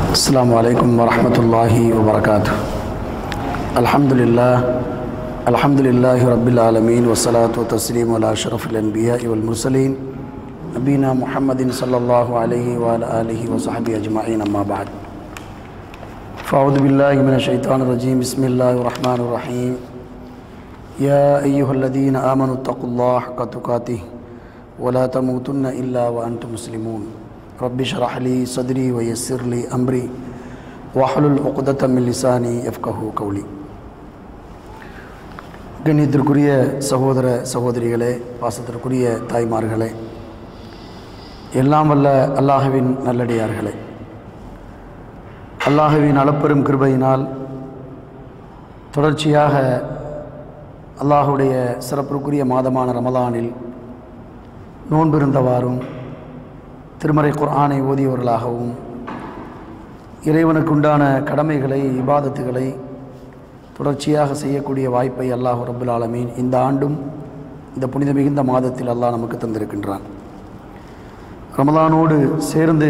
السلام عليكم ورحمة الله وبركاته الحمد لله الحمد لله رب العالمين والصلاة والتسليم على أشرف الأنبياء والمرسلين نبينا محمد صلى الله عليه وعلى آله وصحبه أجمعين أما بعد فأعوذ بالله من الشيطان الرجيم بسم الله الرحمن الرحيم يا أيها الذين آمنوا اتقوا الله حق تقاته ولا تموتن إلا وأنتم مسلمون رب اشرح لي صدري ويسر لي أمري واحلل عقدة من لساني يفقه قولي கண்ணியத்திற்குரிய சகோதர சகோதரிகளே பாசத்திற்குரிய தாய்மார்களே எல்லாம் வல்ல அல்லாஹுவின் நல்லடியார்களே அல்லாஹுவின் அளப்பெரும் கிருபையினால் தொடர்ச்சியாக அல்லாஹுடைய சிறப்பிற்குரிய மாதமான ரமலானில் நோன்பிருந்தவாறும் திருமறை குர்ஆனை ஓதியவர்களாகவும் இறைவனுக்குண்டான கடமைகளை இபாதத்துகளை தொடர்ச்சியாக செய்யக்கூடிய வாய்ப்பை அல்லாஹ் ரபுல் ஆலமீன் இந்த ஆண்டும் இந்த புனித மிகுந்த மாதத்தில் அல்லாஹ் நமக்கு தந்திருக்கின்றான் ரமலானோடு சேர்ந்து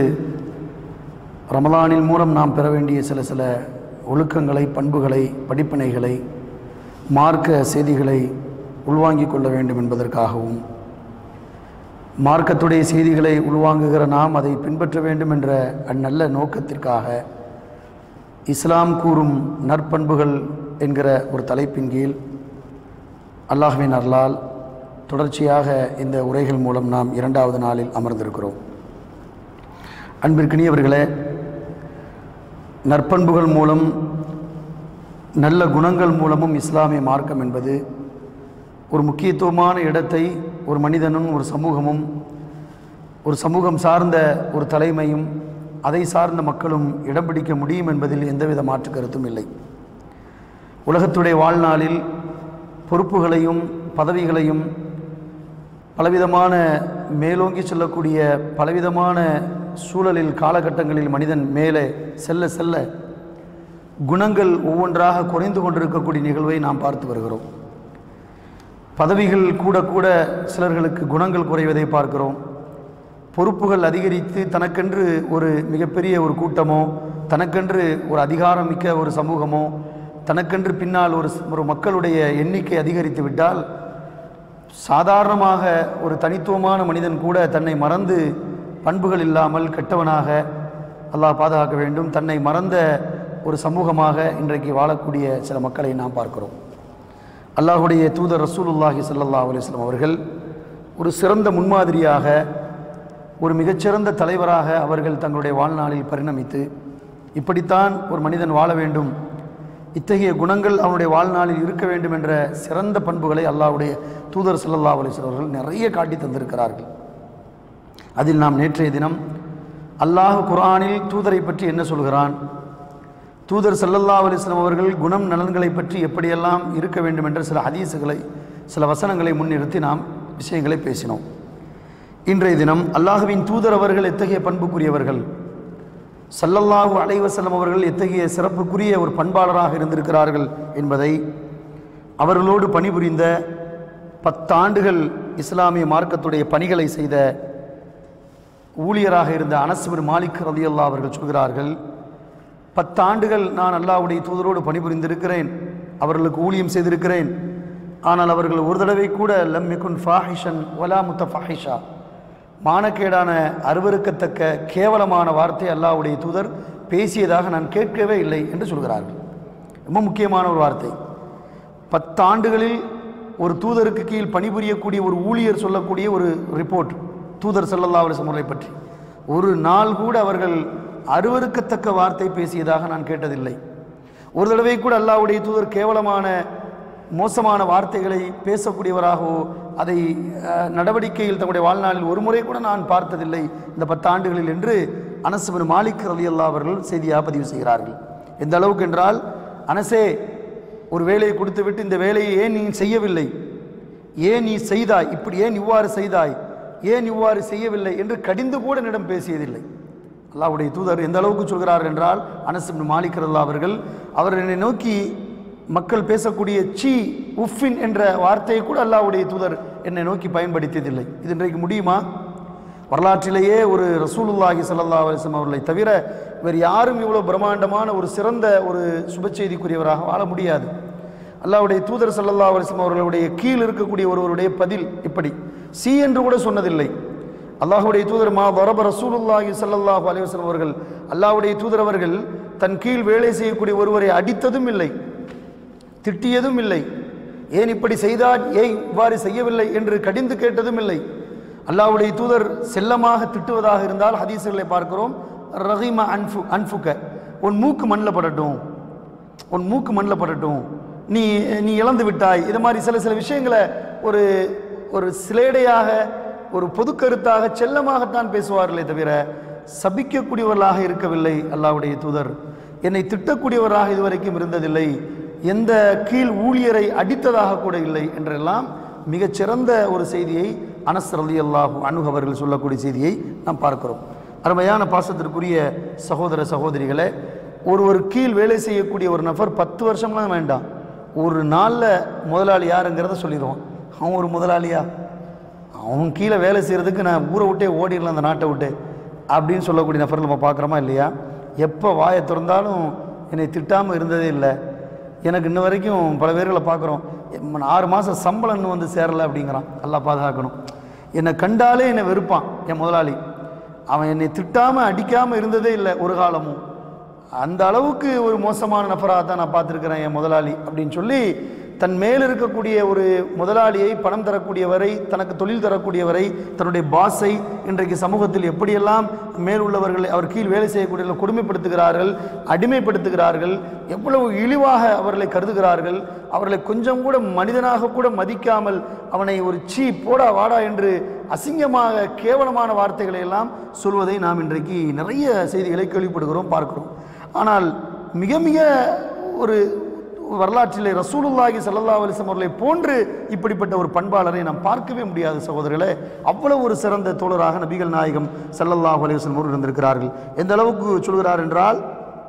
ரமலானின் மூலம் நாம் பெற வேண்டிய சில சில ஒழுக்கங்களை பண்புகளை படிப்பினைகளை மார்க்க செய்திகளை உள்வாங்கிக் கொள்ள வேண்டும் என்பதற்காகவும் மார்க்கத்துடைய செய்திகளை உள்வாங்குகிற நாம் அதை பின்பற்ற வேண்டும் என்ற அந்நல்ல நோக்கத்திற்காக இஸ்லாம் கூறும் நற்பண்புகள் என்கிற ஒரு தலைப்பின் கீழ் அல்லாஹ்வின் அருளால் தொடர்ச்சியாக இந்த உரைகள் மூலம் நாம் இரண்டாவது நாளில் அமர்ந்திருக்கிறோம் அன்பிற்கினியவர்களே நற்பண்புகள் மூலம் நல்ல குணங்கள் மூலமும் இஸ்லாமிய மார்க்கம் என்பது ஒரு முக்கியத்துவமான இடத்தை ஒரு மனிதனும் ஒரு சமூகமும் ஒரு சமூகம் சார்ந்த ஒரு தலைமையும் அதை சார்ந்த மக்களும் இடம் பிடிக்க முடியும் என்பதில் எந்தவித மாற்று கருத்தும் இல்லை உலகத்துடைய வாழ்நாளில் பொறுப்புகளையும் பதவிகளையும் பலவிதமான மேலோங்கி செல்லக்கூடிய பலவிதமான சூழலில் காலகட்டங்களில் மனிதன் மேலே செல்ல செல்ல குணங்கள் ஒவ்வொன்றாக குறைந்து கொண்டிருக்கக்கூடிய நிகழ்வை நாம் பார்த்து வருகிறோம் பதவிகள் கூட கூட சிலர்களுக்கு குணங்கள் குறைவதை பார்க்கிறோம் பொறுப்புகள் அதிகரித்து தனக்கென்று ஒரு மிகப்பெரிய ஒரு கூட்டமோ தனக்கென்று ஒரு அதிகாரம் மிக்க ஒரு சமூகமோ தனக்கென்று பின்னால் ஒரு ஒரு மக்களுடைய எண்ணிக்கை அதிகரித்து விட்டால் சாதாரணமாக ஒரு தனித்துவமான மனிதன் கூட தன்னை மறந்து பண்புகள் இல்லாமல் கெட்டவனாக அல்லாஹ் பாதுகாக்க வேண்டும் தன்னை மறந்த ஒரு சமூகமாக இன்றைக்கு வாழக்கூடிய சில மக்களை நாம் பார்க்கிறோம் அல்லாஹுடைய தூதர் ரசூலுல்லாஹி சல்லா அலிஸ்லாம் அவர்கள் ஒரு சிறந்த முன்மாதிரியாக ஒரு மிகச்சிறந்த தலைவராக அவர்கள் தங்களுடைய வாழ்நாளில் பரிணமித்து இப்படித்தான் ஒரு மனிதன் வாழ வேண்டும் இத்தகைய குணங்கள் அவனுடைய வாழ்நாளில் இருக்க வேண்டும் என்ற சிறந்த பண்புகளை அல்லாஹுடைய தூதர் சல்லல்லா அலிஸ்லாம் அவர்கள் நிறைய காட்டி தந்திருக்கிறார்கள் அதில் நாம் நேற்றைய தினம் அல்லாஹ் குரானில் தூதரை பற்றி என்ன சொல்கிறான் தூதர் சல்லல்லா அலிஸ்லாம் அவர்கள் குணம் நலன்களை பற்றி எப்படியெல்லாம் இருக்க வேண்டும் என்ற சில ஹதீஸுகளை சில வசனங்களை முன்னிறுத்தி நாம் விஷயங்களை பேசினோம் இன்றைய தினம் அல்லாஹுவின் தூதர் அவர்கள் எத்தகைய பண்புக்குரியவர்கள் சல்லல்லாஹு அலைவசல்லம் அவர்கள் எத்தகைய சிறப்புக்குரிய ஒரு பண்பாளராக இருந்திருக்கிறார்கள் என்பதை அவர்களோடு பணிபுரிந்த பத்தாண்டுகள் இஸ்லாமிய மார்க்கத்துடைய பணிகளை செய்த ஊழியராக இருந்த அனசுபர் மாலிக் ரதியல்லா அவர்கள் சொல்கிறார்கள் பத்தாண்டுகள் நான் அல்லாவுடைய தூதரோடு பணிபுரிந்திருக்கிறேன் அவர்களுக்கு ஊழியம் செய்திருக்கிறேன் ஆனால் அவர்கள் ஒரு தடவை கூட லம் மிகுன் ஃபாஹிஷன் ஒலா முத்த ஃபாஹிஷா மானக்கேடான அருவறுக்கத்தக்க கேவலமான வார்த்தை அல்லாவுடைய தூதர் பேசியதாக நான் கேட்கவே இல்லை என்று சொல்கிறார்கள் ரொம்ப முக்கியமான ஒரு வார்த்தை பத்தாண்டுகளில் ஒரு தூதருக்கு கீழ் பணிபுரியக்கூடிய ஒரு ஊழியர் சொல்லக்கூடிய ஒரு ரிப்போர்ட் தூதர் சல்லல்லா அலிஸ்முறை பற்றி ஒரு நாள் கூட அவர்கள் அருவறுக்கத்தக்க வார்த்தை பேசியதாக நான் கேட்டதில்லை ஒரு தடவை கூட அல்லாவுடைய தூதர் கேவலமான மோசமான வார்த்தைகளை பேசக்கூடியவராகவோ அதை நடவடிக்கையில் தம்முடைய வாழ்நாளில் ஒரு முறை கூட நான் பார்த்ததில்லை இந்த பத்தாண்டுகளில் என்று அனசுபின் மாலிக் அலி அல்லா அவர்கள் செய்தியாக பதிவு செய்கிறார்கள் எந்த அளவுக்கு என்றால் அனசே ஒரு வேலையை கொடுத்துவிட்டு இந்த வேலையை ஏன் நீ செய்யவில்லை ஏன் நீ செய்தாய் இப்படி ஏன் இவ்வாறு செய்தாய் ஏன் இவ்வாறு செய்யவில்லை என்று கடிந்து கூட என்னிடம் பேசியதில்லை அல்லாவுடைய தூதர் எந்த அளவுக்கு சொல்கிறார் என்றால் அனசுபின் மாலிக் அல்லா அவர்கள் அவர் என்னை நோக்கி மக்கள் பேசக்கூடிய சி உஃபின் என்ற வார்த்தையை கூட அல்லாவுடைய தூதர் என்னை நோக்கி பயன்படுத்தியதில்லை இது இன்றைக்கு முடியுமா வரலாற்றிலேயே ஒரு ரசூலுல்லாஹி ஸல்லல்லாஹு அலைஹி வஸல்லம் அவர்களை தவிர வேறு யாரும் இவ்வளோ பிரம்மாண்டமான ஒரு சிறந்த ஒரு சுப செய்திக்குரியவராக வாழ முடியாது அல்லாஹ்வுடைய தூதர் ஸல்லல்லாஹு அலைஹி வஸல்லம் அவர்களுடைய கீழ் இருக்கக்கூடிய ஒருவருடைய பதில் இப்படி சி என்று கூட சொன்னதில்லை அல்லாஹ்வுடைய தூதர் மா வரப ரசூலுல்லாஹி ஸல்லல்லாஹு அலைஹி வஸல்லம் அவர்கள் அல்லாஹ்வுடைய தூதர் அவர்கள் தன் கீழ் வேலை செய்யக்கூடிய ஒருவரை அடித்ததும் இல்லை திட்டியதும் இல்லை ஏன் இப்படி செய்தால் ஏன் இவ்வாறு செய்யவில்லை என்று கடிந்து கேட்டதும் இல்லை அல்லாஹ்வுடைய தூதர் செல்லமாக திட்டுவதாக இருந்தால் ஹதீசுகளை பார்க்கிறோம் ரஹீமா அன்ஃபு அன்ஃபுக்க உன் மூக்கு மண்ணில் படட்டும் உன் மூக்கு மண்ணில் படட்டும் நீ நீ இழந்து விட்டாய் இது மாதிரி சில சில விஷயங்களை ஒரு ஒரு சிலேடையாக ஒரு பொதுக்கருத்தாக செல்லமாகத்தான் பேசுவார்களே தவிர சபிக்கக்கூடியவர்களாக இருக்கவில்லை அல்லாஹ்வுடைய தூதர் என்னை திட்டக்கூடியவராக இதுவரைக்கும் இருந்ததில்லை எந்த கீழ் ஊழியரை அடித்ததாக கூட இல்லை என்றெல்லாம் மிகச்சிறந்த ஒரு செய்தியை அனஸ் ரலி அல்லாஹு அனு அவர்கள் சொல்லக்கூடிய செய்தியை நாம் பார்க்கிறோம் அருமையான பாசத்திற்குரிய சகோதர சகோதரிகளே ஒருவர் கீழ் வேலை செய்யக்கூடிய ஒரு நபர் பத்து வருஷம்லாம் வேண்டாம் ஒரு நாளில் முதலாளி யாருங்கிறத சொல்லிடுவான் அவன் ஒரு முதலாளியா அவன் கீழே வேலை செய்கிறதுக்கு நான் ஊரை விட்டே ஓடிடலாம் அந்த நாட்டை விட்டு அப்படின்னு சொல்லக்கூடிய நபர் நம்ம பார்க்குறோமா இல்லையா எப்போ வாயை திறந்தாலும் என்னை திட்டாமல் இருந்ததே இல்லை எனக்கு இன்ன வரைக்கும் பல பேர்களை பார்க்குறோம் எம் ஆறு மாதம் சம்பளம் இன்னும் வந்து சேரலை அப்படிங்கிறான் நல்லா பாதுகாக்கணும் என்னை கண்டாலே என்னை வெறுப்பான் என் முதலாளி அவன் என்னை திட்டாமல் அடிக்காமல் இருந்ததே இல்லை ஒரு காலமும் அந்த அளவுக்கு ஒரு மோசமான நபராக தான் நான் பார்த்துருக்கிறேன் என் முதலாளி அப்படின்னு சொல்லி தன் மேல் இருக்கக்கூடிய ஒரு முதலாளியை பணம் தரக்கூடியவரை தனக்கு தொழில் தரக்கூடியவரை தன்னுடைய பாஸை இன்றைக்கு சமூகத்தில் எப்படியெல்லாம் மேல் உள்ளவர்களை அவர் கீழ் வேலை செய்யக்கூடியவர்களை கொடுமைப்படுத்துகிறார்கள் அடிமைப்படுத்துகிறார்கள் எவ்வளவு இழிவாக அவர்களை கருதுகிறார்கள் அவர்களை கொஞ்சம் கூட மனிதனாக கூட மதிக்காமல் அவனை ஒரு சீ போடா வாடா என்று அசிங்கமாக கேவலமான வார்த்தைகளை எல்லாம் சொல்வதை நாம் இன்றைக்கு நிறைய செய்திகளை கேள்விப்படுகிறோம் பார்க்கிறோம் ஆனால் மிக மிக ஒரு வரலாற்றிலே ரசூலுல்லாஹி ஸல்லல்லாஹு அலைஹி வஸல்லம் அவர்களை போன்று இப்படிப்பட்ட ஒரு பண்பாளரை நாம் பார்க்கவே முடியாது சகோதரர்களே அவ்வளவு ஒரு சிறந்த தோழராக நபிகள் நாயகம் ஸல்லல்லாஹு அலைஹி வஸல்லம் அவர்கள் இருந்திருக்கிறார்கள் எந்த அளவுக்கு சொல்கிறார் என்றால்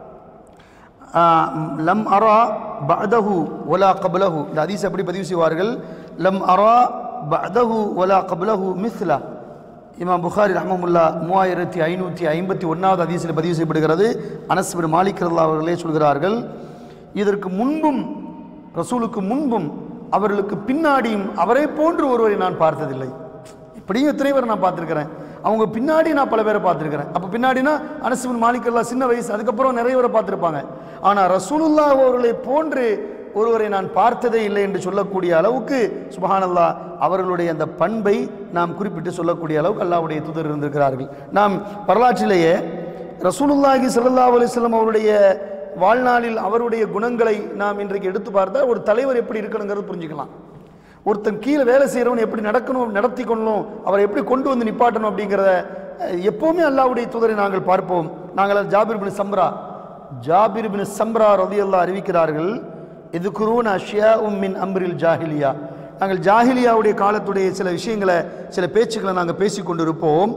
ஆஹ், லம் அரா பஅதஹு வலா கப்லஹு இந்த ஹதீஸ் எப்படி பதிவு செய்வார்கள் லம் அரா பஅதஹு வலா கப்லஹு மிஸ்லா இமாம் புகாரி ரஹ்மமுல்லா மூவாயிரத்தி ஐநூற்றி ஐம்பத்தி ஒன்றாவது ஹதீஸில் பதிவு செய்யப்படுகிறது அனஸ் பின் மாலிக் ரலியல்லாஹு அவர்களே சொல்கிறார்கள் இதற்கு முன்பும் ரசூலுக்கு முன்பும் அவர்களுக்கு பின்னாடியும் அவரை போன்று ஒருவரை நான் பார்த்ததில்லை இப்படியும் எத்தனை பேர் நான் பார்த்துருக்கிறேன் அவங்க பின்னாடி நான் பல பேரை பார்த்துருக்கிறேன் அப்போ பின்னாடினா அனசுபின் மாலிகல்லா சின்ன வயசு அதுக்கப்புறம் நிறைய பேரை பார்த்துருப்பாங்க ஆனால் ரசூலுல்லா அவர்களை போன்று ஒருவரை நான் பார்த்ததே இல்லை என்று சொல்லக்கூடிய அளவுக்கு சுபஹானல்லா அவர்களுடைய அந்த பண்பை நாம் குறிப்பிட்டு சொல்லக்கூடிய அளவுக்கு அல்லாஹ்வுடைய தூதர் இருந்திருக்கிறார்கள் நாம் வரலாற்றிலேயே ரசூலுல்லாஹி ஸல்லல்லாஹு அலைஹி வஸல்லம் அவருடைய வாழ்நாளில் அவருடைய குணங்களை நாம் இன்றைக்கு எடுத்து பார்த்தால் ஒரு தலைவர் எப்படி இருக்கணுங்கிறது புரிஞ்சுக்கலாம் ஒருத்தன் கீழே வேலை செய்கிறவன் எப்படி நடக்கணும் நடத்தி கொள்ளணும் அவரை எப்படி கொண்டு வந்து நிப்பாட்டணும் அப்படிங்கிறத அஹ், எப்பவுமே அல்லாஹ்வுடைய தூதரை நாங்கள் பார்ப்போம் நாங்கள் ஜாபிர் பின் சம்ரா ஜாபிர் பின் சம்ரா ரலியல்லாஹு அறிவிக்கிறார்கள் இது குருவன் அஷ்யா உம்மின் அம்ரில் ஜாஹிலியா நாங்கள் ஜாஹிலியாவுடைய காலத்துடைய சில விஷயங்களை சில பேச்சுக்களை நாங்கள் பேசி கொண்டிருப்போம்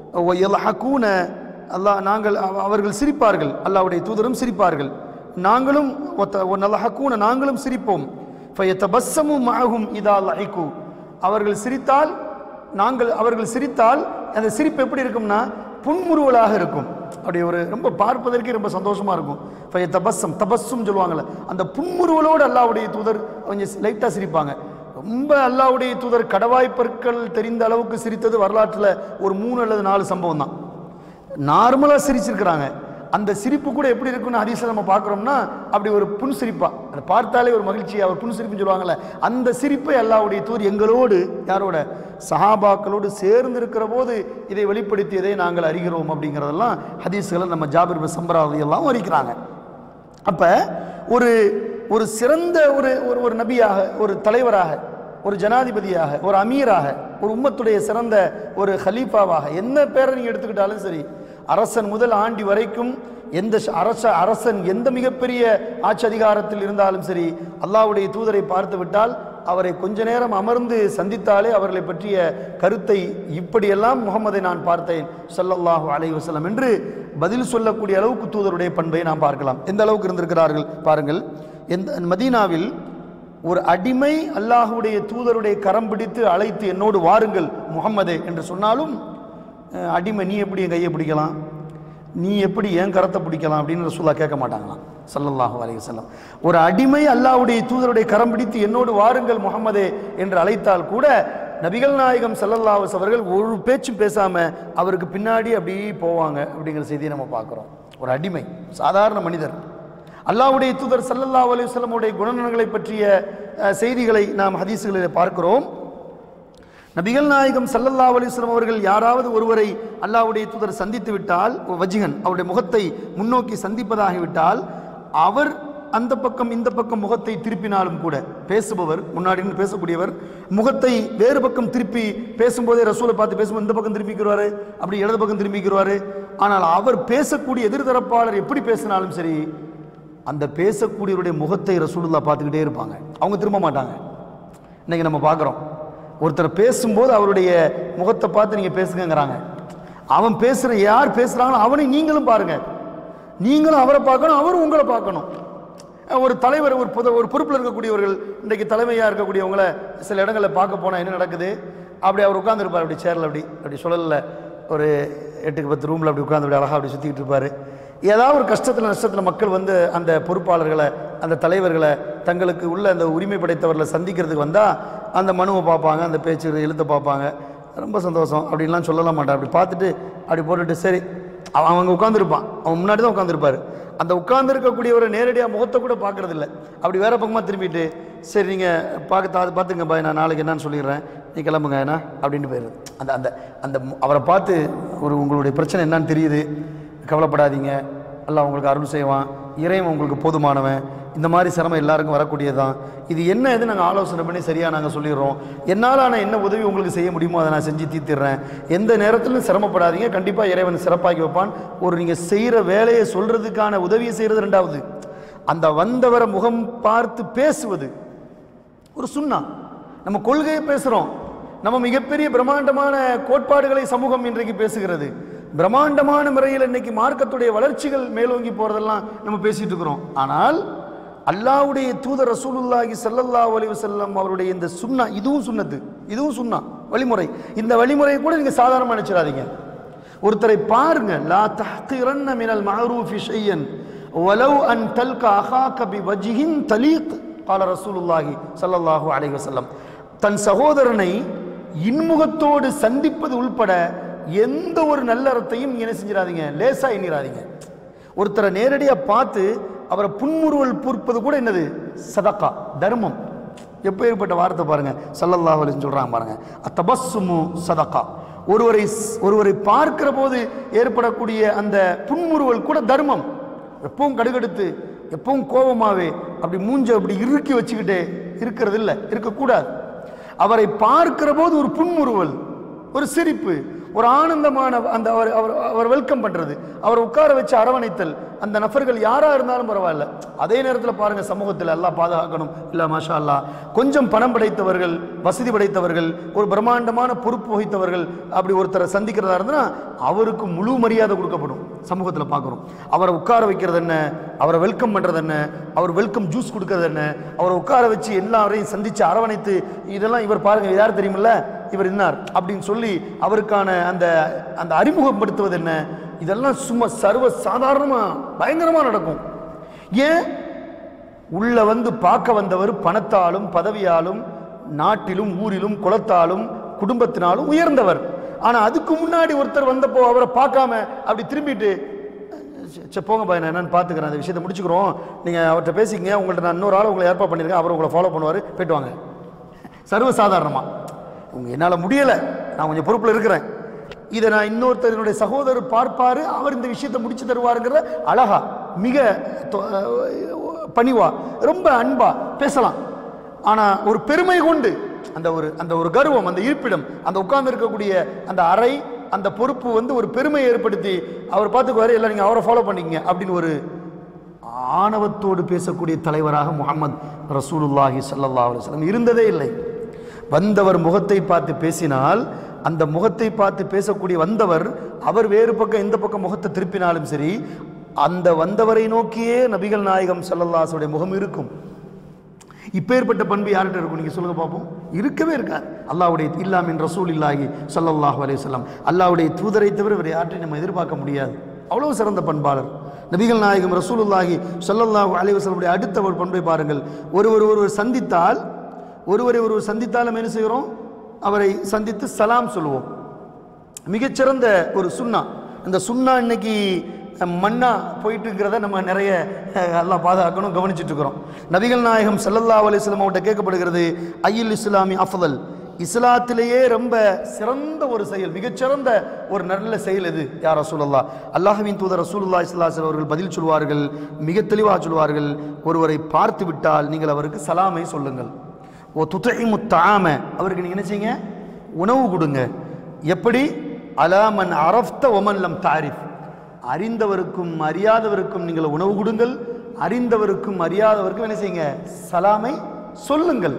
ஹக்கூன அல்லாஹ் நாங்கள் அவ- அவர்கள் சிரிப்பார்கள் அல்லாஹ்வுடைய தூதரும் சிரிப்பார்கள் நாங்களும் ஒத்த நல்ல ஹக்கூன நாங்களும் சிரிப்போம் ஃபயத்தபஸ்ஸமு மஅஹும் இதா லஹிகு அவர்கள் சிரித்தால் நாங்கள் அவர்கள் சிரித்தால் அந்த சிரிப்பு எப்படி இருக்கும்னா புன்முறுவலாக இருக்கும் அப்படி ஒரு ரொம்ப பார்ப்பதற்கே ரொம்ப சந்தோஷமா இருக்கும் ஃபய தபஸ்ஸம் தபஸ்ஸும் சொல்லுவாங்கல்ல அந்த புன்முறுவலோடு அல்லாஹ்வுடைய தூதர் கொஞ்சம் லைட்டாக சிரிப்பாங்க ரொம்ப அல்லாஹ்வுடைய தூதர் கடவாய் பற்கள் தெரிந்த அளவுக்கு சிரித்தது வரலாற்றில் ஒரு மூணு அல்லது நாலு சம்பவம் தான் நார்மலாக சிரிச்சிருக்கிறாங்க அந்த சிரிப்பு கூட எப்படி இருக்குன்னு ஹதீஸில் நம்ம பார்க்குறோம்னா அப்படி ஒரு புன் சிரிப்பா அதை பார்த்தாலே ஒரு மகிழ்ச்சி அவர் புன் சிரிப்புன்னு சொல்லுவாங்கல்ல அந்த சிரிப்பை அல்லாஹ்வுடைய தூர் எங்களோடு யாரோட சஹாபாக்களோடு சேர்ந்து இருக்கிற போது இதை வெளிப்படுத்தியதை நாங்கள் அறிகிறோம் அப்படிங்கிறதெல்லாம் ஹதீஸ்களை நம்ம ஜாபிர் பின் சம்பரா எல்லாம் அறிக்கிறாங்க அப்ப ஒரு ஒரு சிறந்த ஒரு ஒரு ஒரு நபியாக ஒரு தலைவராக ஒரு ஜனாதிபதியாக ஒரு அமீராக ஒரு உம்மத்துடைய சிறந்த ஒரு ஹலீஃபாவாக என்ன பேரை நீங்க எடுத்துக்கிட்டாலும் சரி அரசன் முதல் ஆண்டி வரைக்கும் எந்த ஷ- அரச அரசன் எந்த மிகப்பெரிய ஆட்சி அதிகாரத்தில் இருந்தாலும் சரி அல்லாஹ்வுடைய தூதரை பார்த்து விட்டால் அவரை கொஞ்ச நேரம் அமர்ந்து சந்தித்தாலே அவர்களை பற்றிய கருத்தை இப்படியெல்லாம் முகமதை நான் பார்த்தேன் ஸல்லல்லாஹு அலைஹி வஸல்லம் என்று பதில் சொல்லக்கூடிய அளவுக்கு தூதருடைய பண்பை நாம் பார்க்கலாம் எந்த அளவுக்கு இருந்திருக்கிறார்கள் பாருங்கள் எந்த மதீனாவில் ஒரு அடிமை அல்லாஹ்வுடைய தூதருடைய கரம் பிடித்து அழைத்து என்னோடு வாருங்கள் முகம்மதே என்று சொன்னாலும் அஹ், அடிமை நீ எப்படி என் கையை பிடிக்கலாம் நீ எப்படி என் கரத்தை பிடிக்கலாம் அப்படின்னு ரசூலா கேட்க மாட்டாங்களாம் ஸல்லல்லாஹு அலைஹி வஸல்லம் ஒரு அடிமை அல்லாஹ்வுடைய தூதருடைய கரம் பிடித்து என்னோடு வாருங்கள் முகமதே என்று அழைத்தால் கூட நபிகள் நாயகம் ஸல்லல்லாஹு அலைஹி வஸல்லம் அவர்கள் ஒரு பேச்சும் பேசாம அவருக்கு பின்னாடி அப்படியே போவாங்க அப்படிங்கிற செய்தியை நம்ம பார்க்குறோம் ஒரு அடிமை சாதாரண மனிதர் அல்லாஹ்வுடைய தூதர் ஸல்லல்லாஹு அலைஹி வஸல்லமுடைய குணநலன்களை பற்றிய அஹ், செய்திகளை நாம் ஹதீஸ்களில் பார்க்கிறோம் நபிகள் நாயகம் ஸல்லல்லாஹு அலைஹி வஸல்லம் அவர்கள் யாராவது ஒருவரை அல்லாஹ்வுடைய தூதர் சந்தித்து விட்டால் வஜிகன் அவருடைய முகத்தை முன்னோக்கி சந்திப்பதாகிவிட்டால் அவர் அந்த பக்கம் இந்த பக்கம் முகத்தை திருப்பினாலும் கூட பேசுபவர் முன்னாடி நின்று பேசக்கூடியவர் முகத்தை வேறு பக்கம் திருப்பி பேசும்போதே ரசூலை பார்த்து பேசும்போது இந்த பக்கம் திரும்பிக்கிறாரு அப்படி இடது பக்கம் திரும்பிக்கிறாரு ஆனால் அவர் பேசக்கூடிய எதிர்தரப்பாளர் எப்படி பேசினாலும் சரி அந்த பேசக்கூடியவருடைய முகத்தை ரசூலுல்லா பார்த்துக்கிட்டே இருப்பாங்க அவங்க திரும்ப மாட்டாங்க இன்னைக்கு நம்ம பார்க்குறோம் ஒருத்தர் பேசும்போது அவருடைய முகத்தை பார்த்து நீங்கள் பேசுங்கங்கிறாங்க அவன் பேசுகிற யார் பேசுகிறாங்களோ அவனை நீங்களும் பாருங்க நீங்களும் அவரை பார்க்கணும் அவரும் உங்களை பார்க்கணும் ஒரு தலைவர் ஒரு புத ஒரு பொறுப்பில் இருக்கக்கூடியவர்கள் இன்றைக்கு தலைமையாக இருக்கக்கூடியவங்கள சில இடங்களில் பார்க்க போனால் என்ன நடக்குது அப்படி அவர் உட்காந்துருப்பார் அப்படி சேரில் அப்படி அப்படி சுழலில் ஒரு எட்டுக்கு பத்து ரூமில் அப்படி உட்காந்து அப்படி அழகாக அப்படி சுற்றிக்கிட்டு இருப்பார் ஏதாவது ஒரு கஷ்டத்தில் நஷ்டத்தில் மக்கள் வந்து அந்த பொறுப்பாளர்களை அந்த தலைவர்களை தங்களுக்கு உள்ள அந்த உரிமை படைத்தவர்களை சந்திக்கிறதுக்கு வந்தால் அந்த மனுவை பார்ப்பாங்க அந்த பேச்சு எழுத்தை பார்ப்பாங்க ரொம்ப சந்தோஷம் அப்படின்லாம் சொல்லலாம் மாட்டார் அப்படி பார்த்துட்டு அப்படி போட்டுட்டு சரி அவன் அவங்க உட்காந்துருப்பான் அவன் முன்னாடி தான் உட்காந்துருப்பாரு அந்த உட்கார்ந்துருக்கக்கூடியவரை நேரடியாக முகத்தை கூட பார்க்கறது இல்ல அப்படி வேற பக்கமாக திரும்பிட்டு சரி நீங்கள் பார்க்க அது பார்த்துங்க பாய் நான் நாளைக்கு என்னன்னு சொல்லிடுறேன் நீ கிளம்புங்க என்ன அப்படின்ட்டு போயிடுது அந்த அந்த அந்த மு- அவரை பார்த்து ஒரு உங்களுடைய பிரச்சனை என்னன்னு தெரியுது கவலைப்படாதீங்க அல்லாஹ் உங்களுக்கு அருள் செய்வான் இறைவன் உங்களுக்கு போதுமானவன் இந்த மாதிரி சிரமம் எல்லாருக்கும் வரக்கூடியதுதான் இது என்ன எது நாங்கள் ஆலோசனை பண்ணி சரியாக நாங்கள் சொல்லிடுறோம் என்னால் ஆனால் என்ன உதவி உங்களுக்கு செய்ய முடியுமோ அதை நான் செஞ்சு தீர்த்திடுறேன் எந்த நேரத்திலும் சிரமப்படாதீங்க கண்டிப்பாக இறைவன் சிறப்பாக்கி வைப்பான் ஒரு நீங்கள் செய்கிற வேலையை சொல்கிறதுக்கான உதவியை செய்கிறது ரெண்டாவது அந்த வந்தவரை முகம் பார்த்து பேசுவது ஒரு சுண்ணா நம்ம கொள்கையை பேசுகிறோம் நம்ம மிகப்பெரிய பிரம்மாண்டமான கோட்பாடுகளை சமூகம் இன்றைக்கு பேசுகிறது பிரம்மாண்டமான முறையில் இன்னைக்கு மார்க்கத்துடைய வளர்ச்சிகள் மேலோங்கி போகிறதெல்லாம் நம்ம பேசிட்டு இருக்கிறோம் ஆனால் அல்லாஹ்வுடைய தூதர் ரசூலுல்லாஹி ஸல்லல்லாஹு அலைஹி வஸல்லம் அவருடைய இந்த சுன்னா இதுவும் சுன்னத்து இதுவும் சுன்னா வழிமுறை இந்த வழிமுறையை கூட நீங்கள் சாதாரணமாக நினைச்சிடாதீங்க ஒருத்தரை பாருங்க லா தஹ்கிரன்ன மினல் மஅரூஃபி ஷையன் வலவ் அன் தல்க அஹாக பி வஜ்ஹின் தலீக் قال ரசூலுல்லாஹி ஸல்லல்லாஹு அலைஹி வஸல்லம் தன் சகோதரனை இன்முகத்தோடு சந்திப்பது உள்பட எந்த ஒரு நல்லறத்தையும் நீங்க என்ன செஞ்சிடாதீங்க லேசா எண்ணிராதீங்க ஒருத்தரை நேரடியாக பார்த்து அவரை புன்முறுவல் பூர்ப்பது கூட என்னது சதக்கா தர்மம் எப்போ ஏற்பட்ட வார்த்தை பாருங்க சல்லல்லாஹு அலைஹி சொல்றாங்க பாருங்க அத்தபஸ்ஸுமு சதக்கா ஒருவரை ஒருவரை பார்க்கிற போது ஏற்படக்கூடிய அந்த புன்முறுவல் கூட தர்மம் எப்பவும் கடுகடுத்து எப்பவும் கோபமாவே அப்படி மூஞ்ச அப்படி இறுக்கி வச்சுக்கிட்டே இருக்கிறது இல்லை இருக்கக்கூடாது அவரை பார்க்கிற போது ஒரு புன்முறுவல் ஒரு சிரிப்பு ஒரு ஆனந்தமான அந்த அவர் அவர் அவர் வெல்கம் பண்றது அவரை உட்கார வச்சு அரவணைத்தல் அந்த நபர்கள் யாரா இருந்தாலும் பரவாயில்ல அதே நேரத்தில் பாருங்க சமூகத்தில் எல்லாம் பாதுகாக்கணும் இல்ல மாஷா அல்லாஹ் கொஞ்சம் பணம் படைத்தவர்கள் வசதி படைத்தவர்கள் ஒரு பிரம்மாண்டமான பொறுப்பு வகித்தவர்கள் அப்படி ஒருத்தரை சந்திக்கிறதா இருந்ததுன்னா அவருக்கு முழு மரியாதை கொடுக்கப்படும் சமூகத்தில் பார்க்குறோம் அவரை உட்கார வைக்கிறது என்ன அவரை வெல்கம் பண்ணுறது என்ன அவர் வெல்கம் ஜூஸ் கொடுக்கறது என்ன அவரை உட்கார வச்சு எல்லாரையும் சந்திச்சு அரவணைத்து இதெல்லாம் இவர் பாருங்க யார் தெரியுமில்ல இவர் இன்னார் அப்படின்னு சொல்லி அவருக்கான அந்த அந்த அறிமுகப்படுத்துவது என்ன இதெல்லாம் சும்மா சர்வ சாதாரணமா பயங்கரமா நடக்கும் ஏன் உள்ள வந்து பார்க்க வந்தவர் பணத்தாலும் பதவியாலும் நாட்டிலும் ஊரிலும் குலத்தாலும் குடும்பத்தினாலும் உயர்ந்தவர் ஆனா அதுக்கு முன்னாடி ஒருத்தர் வந்தப்போ அவரை பார்க்காம அப்படி திரும்பிட்டு சரி போங்க பாய் நான் என்னன்னு பார்த்துக்கிறேன் அந்த விஷயத்தை முடிச்சுக்கிறோம் நீங்கள் அவர்கிட்ட பேசிக்கங்க உங்கள்ட்ட நான் இன்னொரு ஆள் உங்களை ஏற்பாடு பண்ணியிருக்கேன் அவர் உங்களை ஃபாலோ பண்ணுவார் போயிட்டு வாங்க சர்வசாதாரணமாக உங்க என்னால் முடியலை நான் கொஞ்சம் பொறுப்பில் இருக்கிறேன் இதை நான் இன்னொருத்தருடைய சகோதரர் பார்ப்பாரு அவர் இந்த விஷயத்தை முடிச்சு தருவாருங்கிற அழகா மிக தொ- பணிவா ரொம்ப அன்பா பேசலாம் ஆனா ஒரு பெருமை கொண்டு அந்த ஒரு அந்த ஒரு கர்வம் அந்த இருப்பிடம் அந்த உட்கார்ந்து இருக்கக்கூடிய அந்த அறை அந்த பொறுப்பு வந்து ஒரு பெருமையை ஏற்படுத்தி அவர் பார்த்துக்குவாரு எல்லாம் நீங்க அவரை ஃபாலோ பண்ணிக்கங்க அப்படின்னு ஒரு ஆணவத்தோடு பேசக்கூடிய தலைவராக முகமது ரசூலுல்லாஹி ஸல்லல்லாஹு அலைஹி வஸல்லம் இருந்ததே இல்லை வந்தவர் முகத்தை பார்த்து பேசினால் அந்த முகத்தை பார்த்து பேசக்கூடிய வந்தவர் அவர் வேறு பக்கம் எந்த பக்கம் முகத்தை திருப்பினாலும் சரி அந்த வந்தவரை நோக்கியே நபிகள் நாயகம் ஸல்லல்லாஹு அலைஹி வஸல்லம் முகம் இருக்கும் இப்பேற்பட்ட பண்பு யார்கிட்ட இருக்கும் நீங்க சொல்லுங்க பார்ப்போம் இருக்கவே இருக்காது அல்லாவுடைய இல்லாமின் ரசூல் இல்லாஹி ஸல்லல்லாஹு அலைஹி வஸல்லம் அல்லாவுடைய தூதரை தவிர வேறு யாற்றையும் நம்ம எதிர்பார்க்க முடியாது அவ்வளவு சிறந்த பண்பாளர் நபிகள் நாயகம் ரசூலுல்லாஹி ஸல்லல்லாஹு அலைஹி வஸல்லமுடைய அடுத்த ஒரு பண்பை பாருங்கள் ஒருவர் ஒருவர் சந்தித்தால் ஒருவரை ஒருவர் சந்தித்தால் நம்ம என்ன செய்கிறோம் அவரை சந்தித்து சலாம் சொல்லுவோம் மிகச்சிறந்த ஒரு சுண்ணா இந்த சுண்ணா இன்னைக்கு அஹ், மண்ணா போயிட்டு இருக்கிறத நம்ம நிறைய அஹ், எல்லாம் பாதுகாக்கணும் கவனிச்சுட்டு இருக்கிறோம் நபிகள் நாயகம் ஸல்லல்லாஹு அலைஹி வஸல்லம் அவர்கிட்ட கேட்கப்படுகிறது ஐயுல் இஸ்லாமி அஃதல் இஸ்லாத்திலேயே ரொம்ப சிறந்த ஒரு செயல் மிகச்சிறந்த ஒரு நல்ல செயல் எது யார் ரசூலுல்லாஹ் அல்லாஹ்வின் தூதர் ரசூலுல்லாஹி ஸல்லல்லாஹு அலைஹி வஸல்லம் அவர்கள் பதில் சொல்வார்கள் மிக தெளிவாக சொல்வார்கள் ஒருவரை பார்த்து விட்டால் நீங்கள் அவருக்கு சலாமை சொல்லுங்கள் ஓ துத்தைமு தாம அவருக்கு நீங்கள் என்ன செய்யுங்க உணவு கொடுங்க எப்படி அலாமன் அரஃப்த ஒமன்லம் தாரிஃப் அறிந்தவருக்கும் அறியாதவருக்கும் நீங்கள் உணவு கொடுங்கள் அறிந்தவருக்கும் அறியாதவருக்கும் என்ன செய்யுங்க சலாமை சொல்லுங்கள்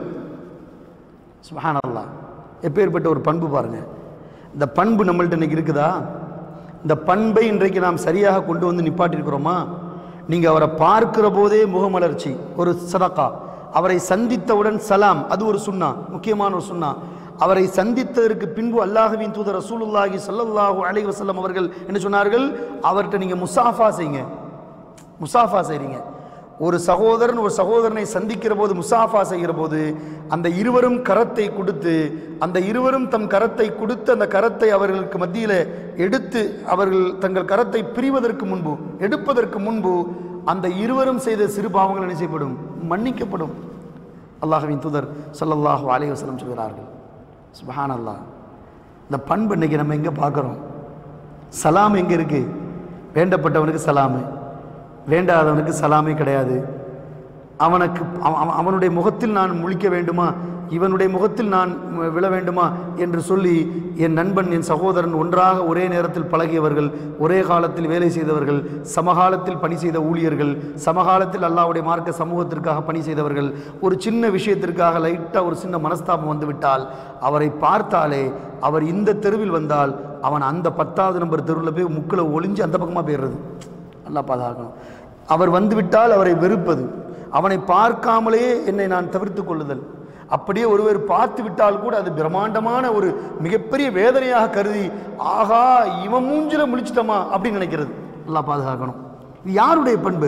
சுபஹானல்லாஹ் எப்பேற்பட்ட ஒரு பண்பு பாருங்க இந்த பண்பு நம்மள்ட்ட இன்னைக்கு இருக்குதா இந்த பண்பை இன்றைக்கு நாம் சரியாக கொண்டு வந்து நிப்பாட்டியிருக்கிறோமா நீங்க அவரை பார்க்கிற போதே முகமலர்ச்சி ஒரு சதகா அவரை சந்தித்தவுடன் சலாம் அது ஒரு சுண்ணா முக்கியமான ஒரு சுண்ணா அவரை சந்தித்ததற்கு பின்பு அல்லாஹுவின் தூதர் ரசூலுல்லாஹி ஸல்லல்லாஹு அலைஹி வஸல்லம் அவர்கள் என்ன சொன்னார்கள் அவர்கிட்ட நீங்க முசாஃபா செய்யுங்க முசாஃபா செய்றீங்க ஒரு சகோதரன் ஒரு சகோதரனை சந்திக்கிற போது முசாஃபா செய்கிற போது அந்த இருவரும் கரத்தை கொடுத்து அந்த இருவரும் தம் கரத்தை கொடுத்து அந்த கரத்தை அவர்களுக்கு மத்தியில் எடுத்து அவர்கள் தங்கள் கரத்தை பிரிவதற்கு முன்பு எடுப்பதற்கு முன்பு அந்த இருவரும் செய்த சிறு பாவங்கள் என்ன செய்யப்படும் மன்னிக்கப்படும் அல்லாஹ்வின் தூதர் ஸல்லல்லாஹு அலைஹி வஸல்லம் சொல்கிறார்கள் சுபஹான் அல்லாஹ் இந்த பண்பு இன்னைக்கு நம்ம எங்கே பார்க்குறோம் சலாம் எங்கே இருக்கு வேண்டப்பட்டவனுக்கு சலாமு வேண்டாதவனுக்கு சலாமே கிடையாது அவனுக்கு அவ- அவ- அவனுடைய முகத்தில் நான் முழிக்க வேண்டுமா இவனுடைய முகத்தில் நான் ம- விழ வேண்டுமா என்று சொல்லி என் நண்பன் என் சகோதரன் ஒன்றாக ஒரே நேரத்தில் பழகியவர்கள் ஒரே காலத்தில் வேலை செய்தவர்கள் சமகாலத்தில் பணி செய்த ஊழியர்கள் சமகாலத்தில் அல்லாஹ்வுடைய மார்க்க சமூகத்திற்காக பணி செய்தவர்கள் ஒரு சின்ன விஷயத்திற்காக லைட்டாக ஒரு சின்ன மனஸ்தாபம் வந்துவிட்டால் அவரை பார்த்தாலே அவர் இந்த தெருவில் வந்தால் அவன் அந்த பத்தாவது நம்பர் தெருவில் போய் முக்கில் ஒளிஞ்சு அந்த பக்கமாக போயிடுறது நல்லா பாதுகாக்கணும் அவர் வந்துவிட்டால் அவரை வெறுப்பது அவனை பார்க்காமலேயே என்னை நான் தவிர்த்து கொள்ளுதல் அப்படியே ஒருவர் பார்த்து விட்டால் கூட அது பிரம்மாண்டமான ஒரு மிகப்பெரிய வேதனையாக கருதி ஆகா இவன் மூஞ்சில முழிச்சிட்டோமா அப்படின்னு நினைக்கிறது நல்லா பாதுகாக்கணும் இது யாருடைய பண்பு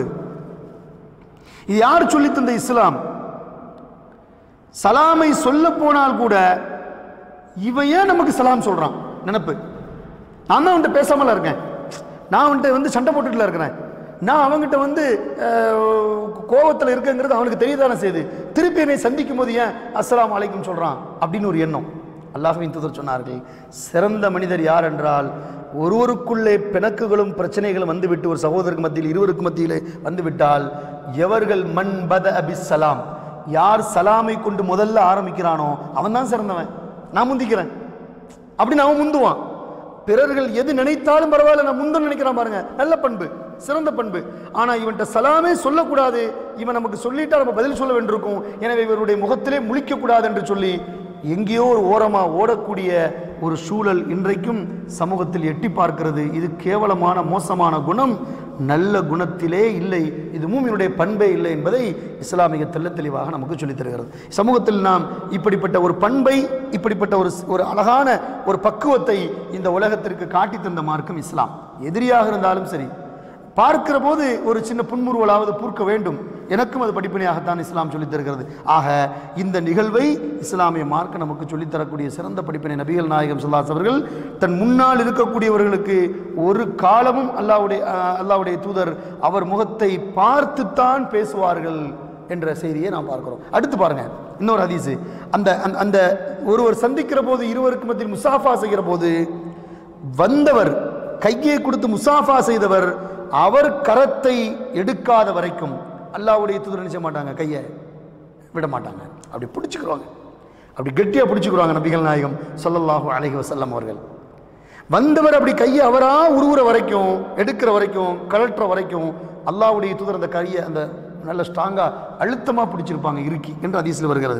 இது யார் சொல்லித் தந்த இஸ்லாம் சலாமை சொல்ல போனால் கூட இவன் ஏன் நமக்கு சலாம் சொல்றான் நினப்பு நான் தான் அவன்கிட்ட பேசாமல இருக்கேன் நான் அவன்கிட்ட வந்து சண்டை போட்டுட்டுல இருக்கிறேன் நான் அவன்கிட்ட வந்து கோபத்தில் இருக்கேங்கிறது அவனுக்கு தெரியதானே செய்யுது திருப்பி என்னை சந்திக்கும் போது ஏன் அஸ்ஸலாமு அலைக்கும் சொல்றான் அப்படின்னு ஒரு எண்ணம் அல்லாஹ்வின் தூதர் சொன்னார்கள் சிறந்த மனிதர் யார் என்றால் ஒருவருக்குள்ளே பிணக்குகளும் பிரச்சனைகளும் வந்துவிட்டு ஒரு சகோதரருக்கு மத்தியில் இருவருக்கு மத்தியிலே வந்துவிட்டால் எவர்கள் மண் பத அபிஸ்ஸலாம் யார் சலாமை கொண்டு முதல்ல ஆரம்பிக்கிறானோ அவன் தான் சிறந்தவன் நான் முந்திக்கிறேன் அப்படின்னு அவன் முந்துவான் பிறர்கள் எது நினைத்தாலும் பரவாயில்ல நான் முந்தன் நினைக்கிறான் பாருங்க நல்ல பண்பு சிறந்த பண்பு ஆனா இவன்கிட்ட சலாமே சொல்லக்கூடாது இவன் நமக்கு சொல்லிட்டா நம்ம பதில் சொல்ல வேண்டியிருக்கும் எனவே இவருடைய முகத்திலே முழிக்க கூடாது என்று சொல்லி எங்கேயோ ஒரு ஓரமா ஓடக்கூடிய ஒரு சூழல் இன்றைக்கும் சமூகத்தில் எட்டி பார்க்கிறது இது கேவலமான மோசமான குணம் நல்ல குணத்திலே இல்லை இது மூமியினுடைய பண்பே இல்லை என்பதை இஸ்லாமிய தெள்ள தெளிவாக நமக்கு சொல்லித் தருகிறது சமூகத்தில் நாம் இப்படிப்பட்ட ஒரு பண்பை இப்படிப்பட்ட ஒரு ஒரு அழகான ஒரு பக்குவத்தை இந்த உலகத்திற்கு காட்டி தந்த மார்க்கம் இஸ்லாம் எதிரியாக இருந்தாலும் சரி பார்க்கிற போது ஒரு சின்ன புன்முறுவலாவது பூர்க்க வேண்டும் எனக்கும் அது படிப்பினையாகத்தான் இஸ்லாம் சொல்லித் தருகிறது ஆக இந்த நிகழ்வை இஸ்லாமிய மார்க்க நமக்கு சொல்லித் தரக்கூடிய சிறந்த படிப்பினை நபிகள் நாயகம் சொல்லாஸ் அவர்கள் தன் முன்னால் இருக்கக்கூடியவர்களுக்கு ஒரு காலமும் அல்லாவுடைய அஹ், அல்லாவுடைய தூதர் அவர் முகத்தை பார்த்துத்தான் பேசுவார்கள் என்ற செய்தியை நாம் பார்க்கிறோம் அடுத்து பாருங்க இன்னொரு ஹதீஸு அந்த அந்த- அந்த ஒருவர் சந்திக்கிற போது இருவருக்கு மத்தியில் முசாஃபா செய்கிற போது வந்தவர் கையை கொடுத்து முசாஃபா செய்தவர் அவர் கரத்தை எடுக்காத வரைக்கும் அல்லாஹ்வுடைய தூதர் நினைச்ச மாட்டாங்க கையை விட மாட்டாங்க அப்படி பிடிச்சுக்குருவாங்க அப்படி கெட்டியாக பிடிச்சுக்குருவாங்க நபிகள் நாயகம் ஸல்லல்லாஹு அலைஹி வஸல்லம் அவர்கள் வந்தவர் அப்படி கையை அவரா உருவுற வரைக்கும் எடுக்கிற வரைக்கும் கழற்ற வரைக்கும் அல்லாஹ்வுடைய தூதர் அந்த கையை அந்த நல்ல ஸ்ட்ராங்காக அழுத்தமாக பிடிச்சிருப்பாங்க இறுக்கி என்று அதிசயில் வருகிறது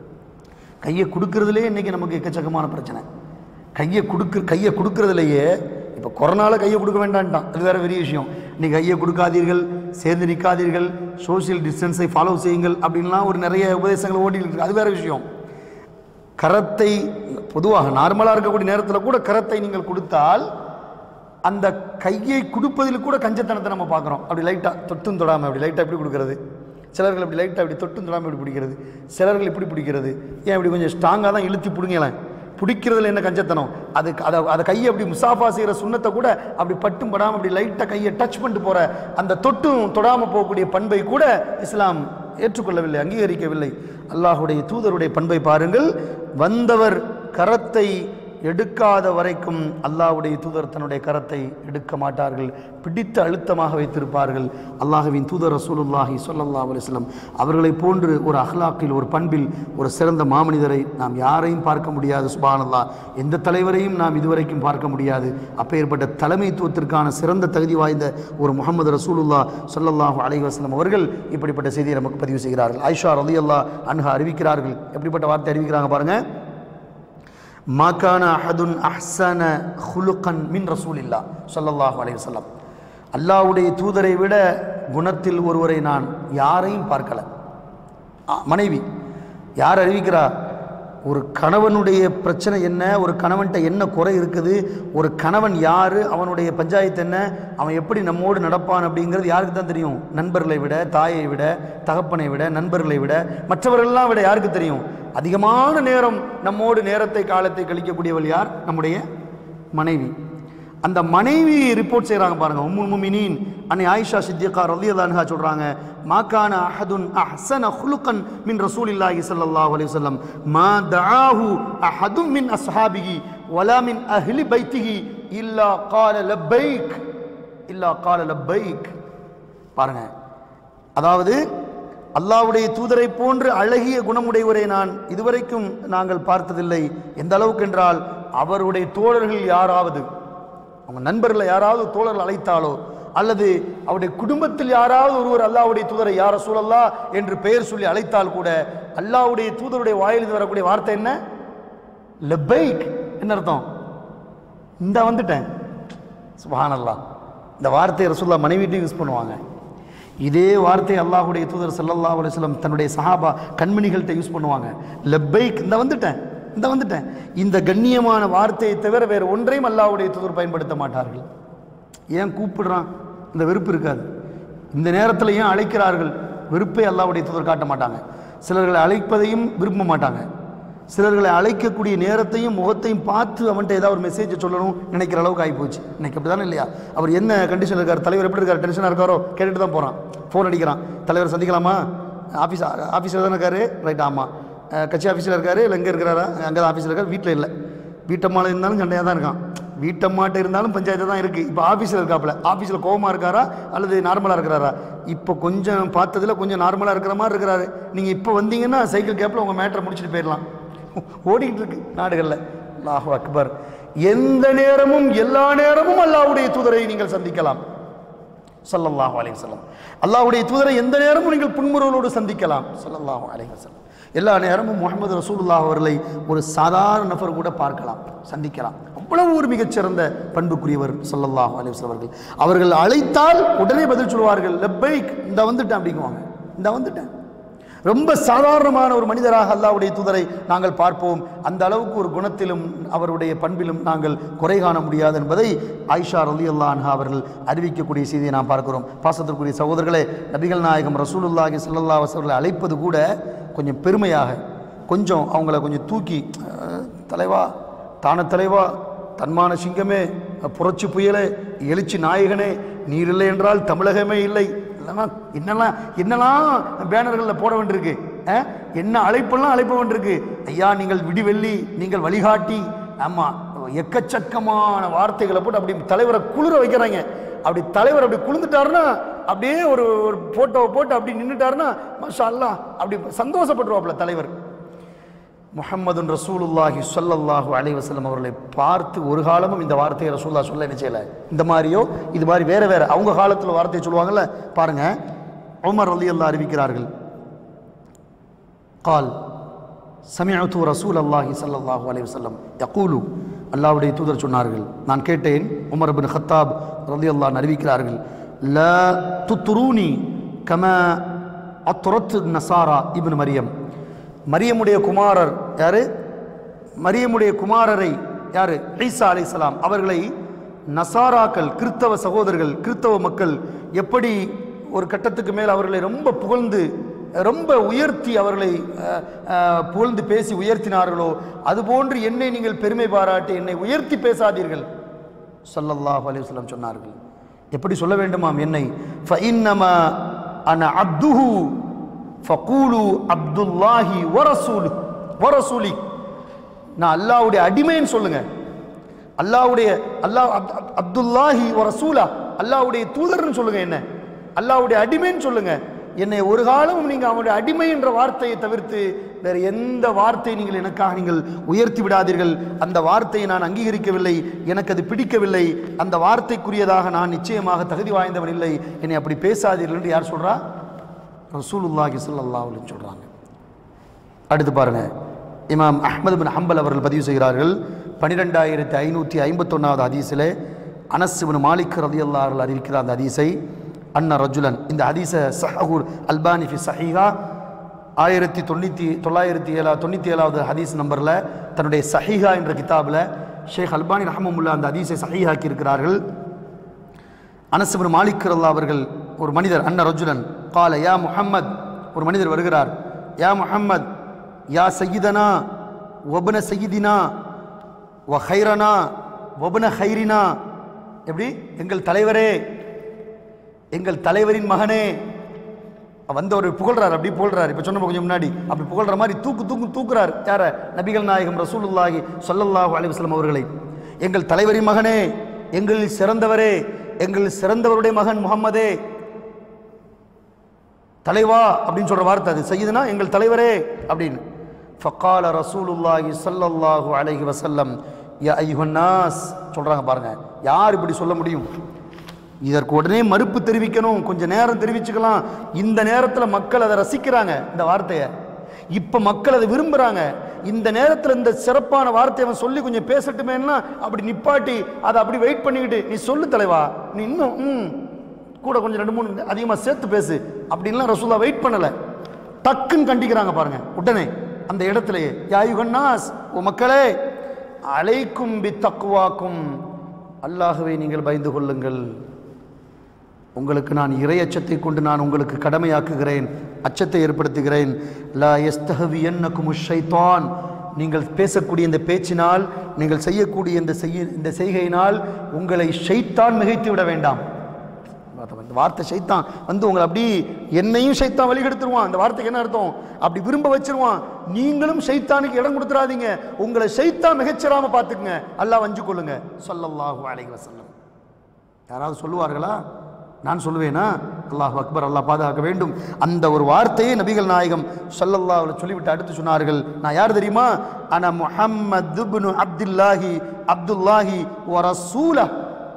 கையை கொடுக்கறதுலே இன்னைக்கு நமக்கு எக்கச்சக்கமான பிரச்சனை கையை கொடுக்க கையை கொடுக்கறதுலையே இப்போ கொரோனாவில் கையை கொடுக்க வேண்டான்ட்டான் அது வேற பெரிய விஷயம் நீ கையை கொடுக்காதீர்கள் சேர்ந்து நிற்காதீர்கள் சோஷியல் டிஸ்டன்ஸை ஃபாலோ செய்யுங்கள் அப்படின்லாம் ஒரு நிறைய உபதேசங்கள் ஓடிட்டு இருக்கு அது வேற விஷயம் கரத்தை பொதுவாக நார்மலாக இருக்கக்கூடிய நேரத்தில் கூட கரத்தை நீங்கள் கொடுத்தால் அந்த கையை கொடுப்பதில் கூட கஞ்சத்தனத்தை நம்ம பார்க்குறோம் அப்படி லைட்டாக தொட்டும் தொடாமல் அப்படி லைட்டாக எப்படி கொடுக்கறது சிலர்கள் அப்படி லைட்டாக அப்படி தொட்டும் தொடாமல் இப்படி பிடிக்கிறது சிலர்கள் இப்படி பிடிக்கிறது ஏன் இப்படி கொஞ்சம் ஸ்ட்ராங்காக தான் இழுத்தி பிடிங்களேன் பிடிக்கிறதுல என்ன கஞ்சத்தனம் அது அதை அதை கையை அப்படி முசாஃபா செய்கிற சுண்ணத்தை கூட அப்படி பட்டும் படாமல் அப்படி லைட்டாக கையை டச் பண்ணிட்டு போகிற அந்த தொட்டும் தொடாமல் போகக்கூடிய பண்பை கூட இஸ்லாம் ஏற்றுக்கொள்ளவில்லை அங்கீகரிக்கவில்லை அல்லாஹுடைய தூதருடைய பண்பை பாருங்கள் வந்தவர் கரத்தை எடுக்காத வரைக்கும் அல்லாஹ்வுடைய தூதர் தன்னுடைய கரத்தை எடுக்க மாட்டார்கள் பிடித்து அழுத்தமாக வைத்திருப்பார்கள் அல்லாஹ்வின் தூதர் ரசூலுல்லாஹி ஸல்லல்லாஹு அலைஹி வஸல்லம் அவர்களை போன்று ஒரு அஹ்லாக்கில் ஒரு பண்பில் ஒரு சிறந்த மாமனிதரை நாம் யாரையும் பார்க்க முடியாது சுபானல்லா எந்த தலைவரையும் நாம் இதுவரைக்கும் பார்க்க முடியாது அப்பேற்பட்ட தலைமைத்துவத்திற்கான சிறந்த தகுதி வாய்ந்த ஒரு முகமது ரசூலுல்லா ஸல்லல்லாஹு அலைஹி வஸல்லம் அவர்கள் இப்படிப்பட்ட செய்தியை நமக்கு பதிவு செய்கிறார்கள் ஆயிஷா ரலியல்லாஹ் அன்ஹா அறிவிக்கிறார்கள் எப்படிப்பட்ட வார்த்தை அறிவிக்கிறாங்க பாருங்க மாக்கான அஹதுன் அஹ்சன ஹுலுக்கன் மின் ரசூலில்லா ஸல்லல்லாஹு அலைஹி வஸல்லம் அல்லாஹ்வுடைய தூதரை விட குணத்தில் ஒருவரை நான் யாரையும் பார்க்கல ஆ, மனைவி யார் அறிவிக்கிறா ஒரு கணவனுடைய பிரச்சனை என்ன ஒரு கணவன்கிட்ட என்ன குறை இருக்குது ஒரு கணவன் யார் அவனுடைய பஞ்சாயத்து என்ன அவன் எப்படி நம்மோடு நடப்பான் அப்படிங்கிறது யாருக்கு தான் தெரியும் நண்பர்களை விட தாயை விட தகப்பனை விட நண்பர்களை விட மற்றவர்களெல்லாம் விட யாருக்கு தெரியும் அதிகமான நேரம் நம்மோடு நேரத்தை காலத்தை கழிக்கக்கூடியவள் யார் நம்முடைய மனைவி அந்த மனைவி ரிப்போர்ட் செய்கிறாங்க பாருங்க உம்முல் முமினீன் அன்னை ஆயிஷா சித்திகா ரலியல்லாஹு அன்ஹா சொல்றாங்க மாகான அஹதுன் அஹ்சன ஹுலுகன் மின் ரசூலில்லாஹி ஸல்லல்லாஹு அலைஹி வஸல்லம் மா தஆஹு அஹதும் மின் அஸ்ஹாபிஹி வலா மின் அஹ்லி பைத்திஹி இல்லா கால லப்பைக் இல்லா கால லப்பைக் பாருங்க அதாவது அல்லாஹ்வுடைய தூதரை போன்று அழகிய குணமுடையவரை நான் இதுவரைக்கும் நாங்கள் பார்த்ததில்லை எந்த அளவுக்கு என்றால் அவருடைய தோழர்கள் யாராவது அவங்க நண்பர்களை யாராவது தோழர்கள் அழைத்தாலோ அல்லது அவருடைய குடும்பத்தில் யாராவது ஒருவர் அல்லாஹ்வுடைய தூதரை யார சூழல்லா என்று பெயர் சொல்லி அழைத்தால் கூட அல்லாஹ்வுடைய தூதருடைய வாயிலிருந்து வரக்கூடிய வார்த்தை என்ன லெப்பைக் என்ன அர்த்தம் இந்த வந்துட்டேன் சுபஹானல்லாஹ் இந்த வார்த்தையை ரசூல்லா மனைவிட்டையும் யூஸ் பண்ணுவாங்க இதே வார்த்தையை அல்லாஹ்வுடைய தூதர் ஸல்லல்லாஹு அலைஹி வஸல்லம் தன்னுடைய சஹாபா கண்மணிகள்கிட்ட யூஸ் பண்ணுவாங்க லெப்பைக் இந்த வந்துட்டேன் இந்த வந்துட்டேன் இந்த கண்ணியமான வார்த்தையை தவிர வேறு ஒன்றையும் அல்லாஹ்வுடைய தூதர் பயன்படுத்த மாட்டார்கள் ஏன் கூப்பிடுறான் இந்த வெறுப்பு இருக்காது இந்த நேரத்தில் ஏன் அழைக்கிறார்கள் வெறுப்பை அல்லாஹ்வுடைய தூதர் காட்ட மாட்டாங்க சிலர்களை அழைப்பதையும் விரும்ப மாட்டாங்க சிலர்களை அழைக்கக்கூடிய நேரத்தையும் முகத்தையும் பார்த்து அவன்கிட்ட ஏதாவது ஒரு மெசேஜ் சொல்லணும் நினைக்கிற அளவுக்கு ஆகிப்போச்சு இன்னைக்கு அப்படி தானே இல்லையா அவர் என்ன கண்டிஷன் இருக்கார் தலைவர் எப்படி இருக்கார் டென்ஷனாக இருக்காரோ கேட்டுட்டு தான் போகிறான் ஃபோன் அடிக்கிறான் தலைவர் சந்திக்கலாமா ஆஃபீஸ் ஆஃபீஸில் தானே இருக்காரு ரைட் ஆமாம் அஹ் கட்சி ஆஃபீஸில் இருக்காரு இல்லை எங்கே இருக்கிறாரா அங்கே தான் ஆஃபீஸில் இருக்காரு வீட்டில் இல்லை வீட்டம்மாவில் இருந்தாலும் சண்டையாக தான் இருக்கான் வீட்டம்மாட்ட இருந்தாலும் பஞ்சாயத்து தான் இருக்குது இப்போ ஆஃபீஸில் இருக்காப்புல ஆஃபீஸில் கோவமாக இருக்காரா அல்லது நார்மலாக இருக்கிறாரா இப்போ கொஞ்சம் பார்த்ததில் கொஞ்சம் நார்மலாக இருக்கிற மாதிரி இருக்கிறாரு நீங்கள் இப்போ வந்தீங்கன்னா சைக்கிள் கேப்பில் உங்கள் மேட்டரை முடிச்சுட்டு போயிடலாம் ஓடிக்கிட்டு இருக்கு நாடுகளில் அல்லாஹு அக்பர் எந்த நேரமும் எல்லா நேரமும் அல்லாஹ்வுடைய தூதரை நீங்கள் சந்திக்கலாம் ஸல்லல்லாஹு அலைஹி வஸல்லம் அல்லாஹ்வுடைய தூதரை எந்த நேரமும் நீங்கள் புன்முறுவலோடு சந்திக்கலாம் ஸல்லல்லாஹு அலைஹி வஸல்லம் எல்லா நேரமும் முகமது ரசூலுல்லாஹ் அவர்களை ஒரு சாதாரண நபர் கூட பார்க்கலாம் சந்திக்கலாம் அவ்வளவு ஒரு மிகச்சிறந்த பண்புக்குரியவர் ஸல்லல்லாஹு அலைஹி வஸல்லம் அவர்கள் அவர்கள் அழைத்தால் உடனே பதில் சொல்வார்கள் லப்பைக் இந்த வந்துட்டேன் அப்படிங்குவாங்க இந்த வந்துட்டேன் ரொம்ப சாதாரணமான ஒரு மனிதராக அல்லாஹ்வுடைய தூதரை நாங்கள் பார்ப்போம் அந்த அளவுக்கு ஒரு குணத்திலும் அவருடைய பண்பிலும் நாங்கள் குறை காண முடியாது என்பதை ஆயிஷா ரலி அன்ஹா அவர்கள் அறிவிக்கக்கூடிய செய்தியை நாம் பார்க்கிறோம் பாசத்திற்குரிய சகோதரர்களே நபிகள் நாயகம் ரசூலுல்லாஹி ஸல்லல்லாஹு அலைஹி அவர்களை அழைப்பது கூட கொஞ்சம் பெருமையாக கொஞ்சம் அவங்கள கொஞ்சம் தூக்கி அஹ், தலைவா தான தலைவா தன்மான சிங்கமே புரட்சி புயலே எழுச்சி நாயகனே நீர் இல்லை என்றால் தமிழகமே இல்லை இதெல்லாம் என்னெல்லாம் என்னெல்லாம் பேனர்களில் போட வேண்டியிருக்கு அஹ்? என்ன அழைப்பெல்லாம் அழைப்ப வேண்டியிருக்கு ஐயா நீங்கள் விடிவெள்ளி நீங்கள் வழிகாட்டி ஆமாம் எக்கச்சக்கமான வார்த்தைகளை போட்டு அப்படி தலைவரை குளிர வைக்கிறாங்க அப்படி தலைவர் அப்படி குளிர்ந்துட்டாருன்னா அப்படியே ஒரு ஒரு ஃபோட்டோவை போட்டு அப்படி நின்றுட்டாருன்னா மாஷா அல்லாஹ் அப்படி சந்தோஷப்பட்டுருவாப்புல தலைவர் முஹம்மதுன் ரசூலுல்லாஹி ஸல்லல்லாஹு அலைஹி வஸல்லம் அவர்களை பார்த்து ஒரு காலமும் இந்த வார்த்தையை ரசூல்லா சொல்ல என்ன செய்யல இந்த மாதிரியோ இது மாதிரி வேற வேற அவங்க காலத்தில் வார்த்தையை சொல்லுவாங்கல்ல பாருங்க உமர் ரலியல்லாஹு அறிவிக்கிறார்கள் கால் சமிஅத்து ரசூல் அல்லாஹி ஸல்லல்லாஹு அலைஹி வஸல்லம் யகூலு அல்லாஹ்வுடைய தூதர் சொன்னார்கள் நான் கேட்டேன் உமர் பின் ஹத்தாப் ரலியல்லாஹு அறிவிக்கிறார்கள் லா துத்ரூனி கம அத்துரத் நசாரா இப்னு மரியம் மரியமுடைய குமாரர் யாரு மரியமுடைய குமாரரை யாரு ஈசா அலைஹிஸ்ஸலாம் அவர்களை நசாராக்கள் கிறித்தவ சகோதரர்கள் கிறித்தவ மக்கள் எப்படி ஒரு கட்டத்துக்கு மேல் அவர்களை ரொம்ப புகழ்ந்து ரொம்ப உயர்த்தி அவர்களை அஹ், அஹ், புகழ்ந்து பேசி உயர்த்தினார்களோ அதுபோன்று என்னை நீங்கள் பெருமை பாராட்டி என்னை உயர்த்தி பேசாதீர்கள் ஸல்லல்லாஹு அலைஹி வஸல்லம் சொன்னார்கள் எப்படி சொல்ல வேண்டுமாம் என்னை ஃபஇன்னமா அன அப்துஹு ஃபகூலு அப்துல்லாஹி வரசூலு வரசூலி நான் அல்லாஹ்வுடைய அடிமைன்னு சொல்லுங்க அல்லாஹ்வுடைய அல்லாஹ் அப்- அப்- அப்துல்லாஹி வரசூலா அல்லாஹ்வுடைய தூதர்னு சொல்லுங்க என்ன அல்லாஹ்வுடைய அடிமைன்னு சொல்லுங்க என்னை ஒரு காலமும் நீங்க அவனுடைய அடிமை என்ற வார்த்தையை தவிர்த்து வேற எந்த வார்த்தையை நீங்கள் எனக்காக நீங்கள் உயர்த்தி விடாதீர்கள் அந்த வார்த்தையை நான் அங்கீகரிக்கவில்லை எனக்கு அது பிடிக்கவில்லை அந்த வார்த்தைக்குரியதாக நான் நிச்சயமாக தகுதி வாய்ந்தவன் இல்லை என்னை அப்படி பேசாதீர்கள் என்று யார் சொல்றா ரசூலுல்லாஹி ஸல்லல்லாஹு அலைஹி வஸல்லம் சொல்றாங்க அடுத்து பாருங்க இமாம் அஹ்மது பின் ஹம்பல் அவர்கள் பதிவு செய்கிறார்கள் பன்னிரெண்டாயிரத்தி ஐநூற்றி ஐம்பத்தொன்னாவது ஹதீஸிலே அனஸ் பின் மாலிக் ரலியல்லாஹு அவர்கள் அறிவிக்கிற அந்த ஹதீஸை அன்ன ரஜுலன் இந்த ஹதீஸ சஹூர் அல்பானி ஃபி சஹீஹா ஆயிரத்தி தொண்ணூற்றி தொள்ளாயிரத்தி ஏழா தொண்ணூற்றி ஏழாவது ஹதீஸ் நம்பரில் தன்னுடைய சஹீஹா என்ற கிதாபில் ஷேக் அல்பானி ரஹமமுல்லா அந்த ஹதீஸை சஹீஹாக்கி இருக்கிறார்கள் அனசுபின் மாலிக் ரல்லா அவர்கள் ஒரு மனிதர் அன்ன ரஜுலன் கால யா முஹம்மத் ஒரு மனிதர் வருகிறார் யா முஹம்மத் யா சையிதனா ஒபன சையிதினா வ ஹைரனா ஒபன ஹைரினா எப்படி எங்கள் தலைவரே எங்கள் தலைவரின் மகனே வந்தவர் புகழ்றார் அப்படி புகழ்றார் இப்போ சொன்ன கொஞ்சம் முன்னாடி அப்படி புகழ்ற மாதிரி தூக்கு தூக்கு தூக்குறார் யார நபிகள் நாயகம் ரசூலுல்லாஹி ஸல்லல்லாஹு அலைஹி வஸல்லம் அவர்களை எங்கள் தலைவரின் மகனே எங்களில் சிறந்தவரே எங்கள் சிறந்தவருடைய மகன் முகம்மதே தலைவா அப்படின்னு சொல்ற வார்த்தை அது செய்யுதுன்னா எங்கள் தலைவரே அப்படின்னு ஃபக்கால ரசூலுல்லாஹி ஸல்லல்லாஹு அலைஹி வஸல்லம் யா ஐயுஹன்னாஸ் சொல்றாங்க பாருங்க யார் இப்படி சொல்ல முடியும் இதற்கு உடனே மறுப்பு தெரிவிக்கணும் கொஞ்சம் நேரம் தெரிவிச்சுக்கலாம் இந்த நேரத்தில் மக்கள் அதை ரசிக்கிறாங்க இந்த வார்த்தையை இப்போ மக்கள் அதை விரும்புகிறாங்க இந்த நேரத்தில் இந்த சிறப்பான வார்த்தையை அவன் சொல்லி கொஞ்சம் பேசட்டுமேன்னா அப்படி நிப்பாட்டி அதை அப்படி வெயிட் பண்ணிக்கிட்டு நீ சொல்லு தலைவா நீ இன்னும் ம் கூட கொஞ்சம் ரெண்டு மூணு அதிகமாக சேர்த்து பேசு அப்படின்லாம் ரசூலா வெயிட் பண்ணலை டக்குன்னு கண்டிக்கிறாங்க பாருங்க உடனே அந்த இடத்துலயே யாயுகன்னாஸ் ஓ மக்களே அலைக்கும் பி தக்குவாக்கும் அல்லாஹுவை நீங்கள் பயந்து கொள்ளுங்கள் உங்களுக்கு நான் இறை அச்சத்தை கொண்டு நான் உங்களுக்கு கடமையாக்குகிறேன் அச்சத்தை ஏற்படுத்துகிறேன் லா எஸ்தஹவி என்னக்கும் ஷைத்தான் நீங்கள் பேசக்கூடிய இந்த பேச்சினால் நீங்கள் செய்யக்கூடிய இந்த செய்ய இந்த செய்கையினால் உங்களை ஷைத்தான் மிகைத்து விட வேண்டாம் இந்த வார்த்தை சைத்தான் வந்து உங்களை அப்படி என்னையும் சைத்தான் வழிகெடுத்துருவான் அந்த வார்த்தைக்கு என்ன அர்த்தம் அப்படி விரும்ப வச்சிருவான் நீங்களும் சைத்தானுக்கு இடம் கொடுத்துறாதீங்க உங்களை சைத்தான் மிகச்சிராம பார்த்துக்குங்க அல்லாஹ் வஞ்சு கொள்ளுங்க சொல்லல்லாஹு அலைஹி வஸல்லம் யாராவது சொல்லுவார்களா நான் சொல்லுவேனா அல்லாஹ் அக்பர் அல்லாஹ் பாதுகாக்க வேண்டும் அந்த ஒரு வார்த்தையை நபிகள் நாயகம் ஸல்லல்லாஹு அலைஹி சொல்லிவிட்டு அடுத்து சொன்னார்கள் நான் யார் தெரியுமா அன முஹம்மது இப்னு அப்துல்லாஹி அப்துல்லாஹி வ ரசூலஹ்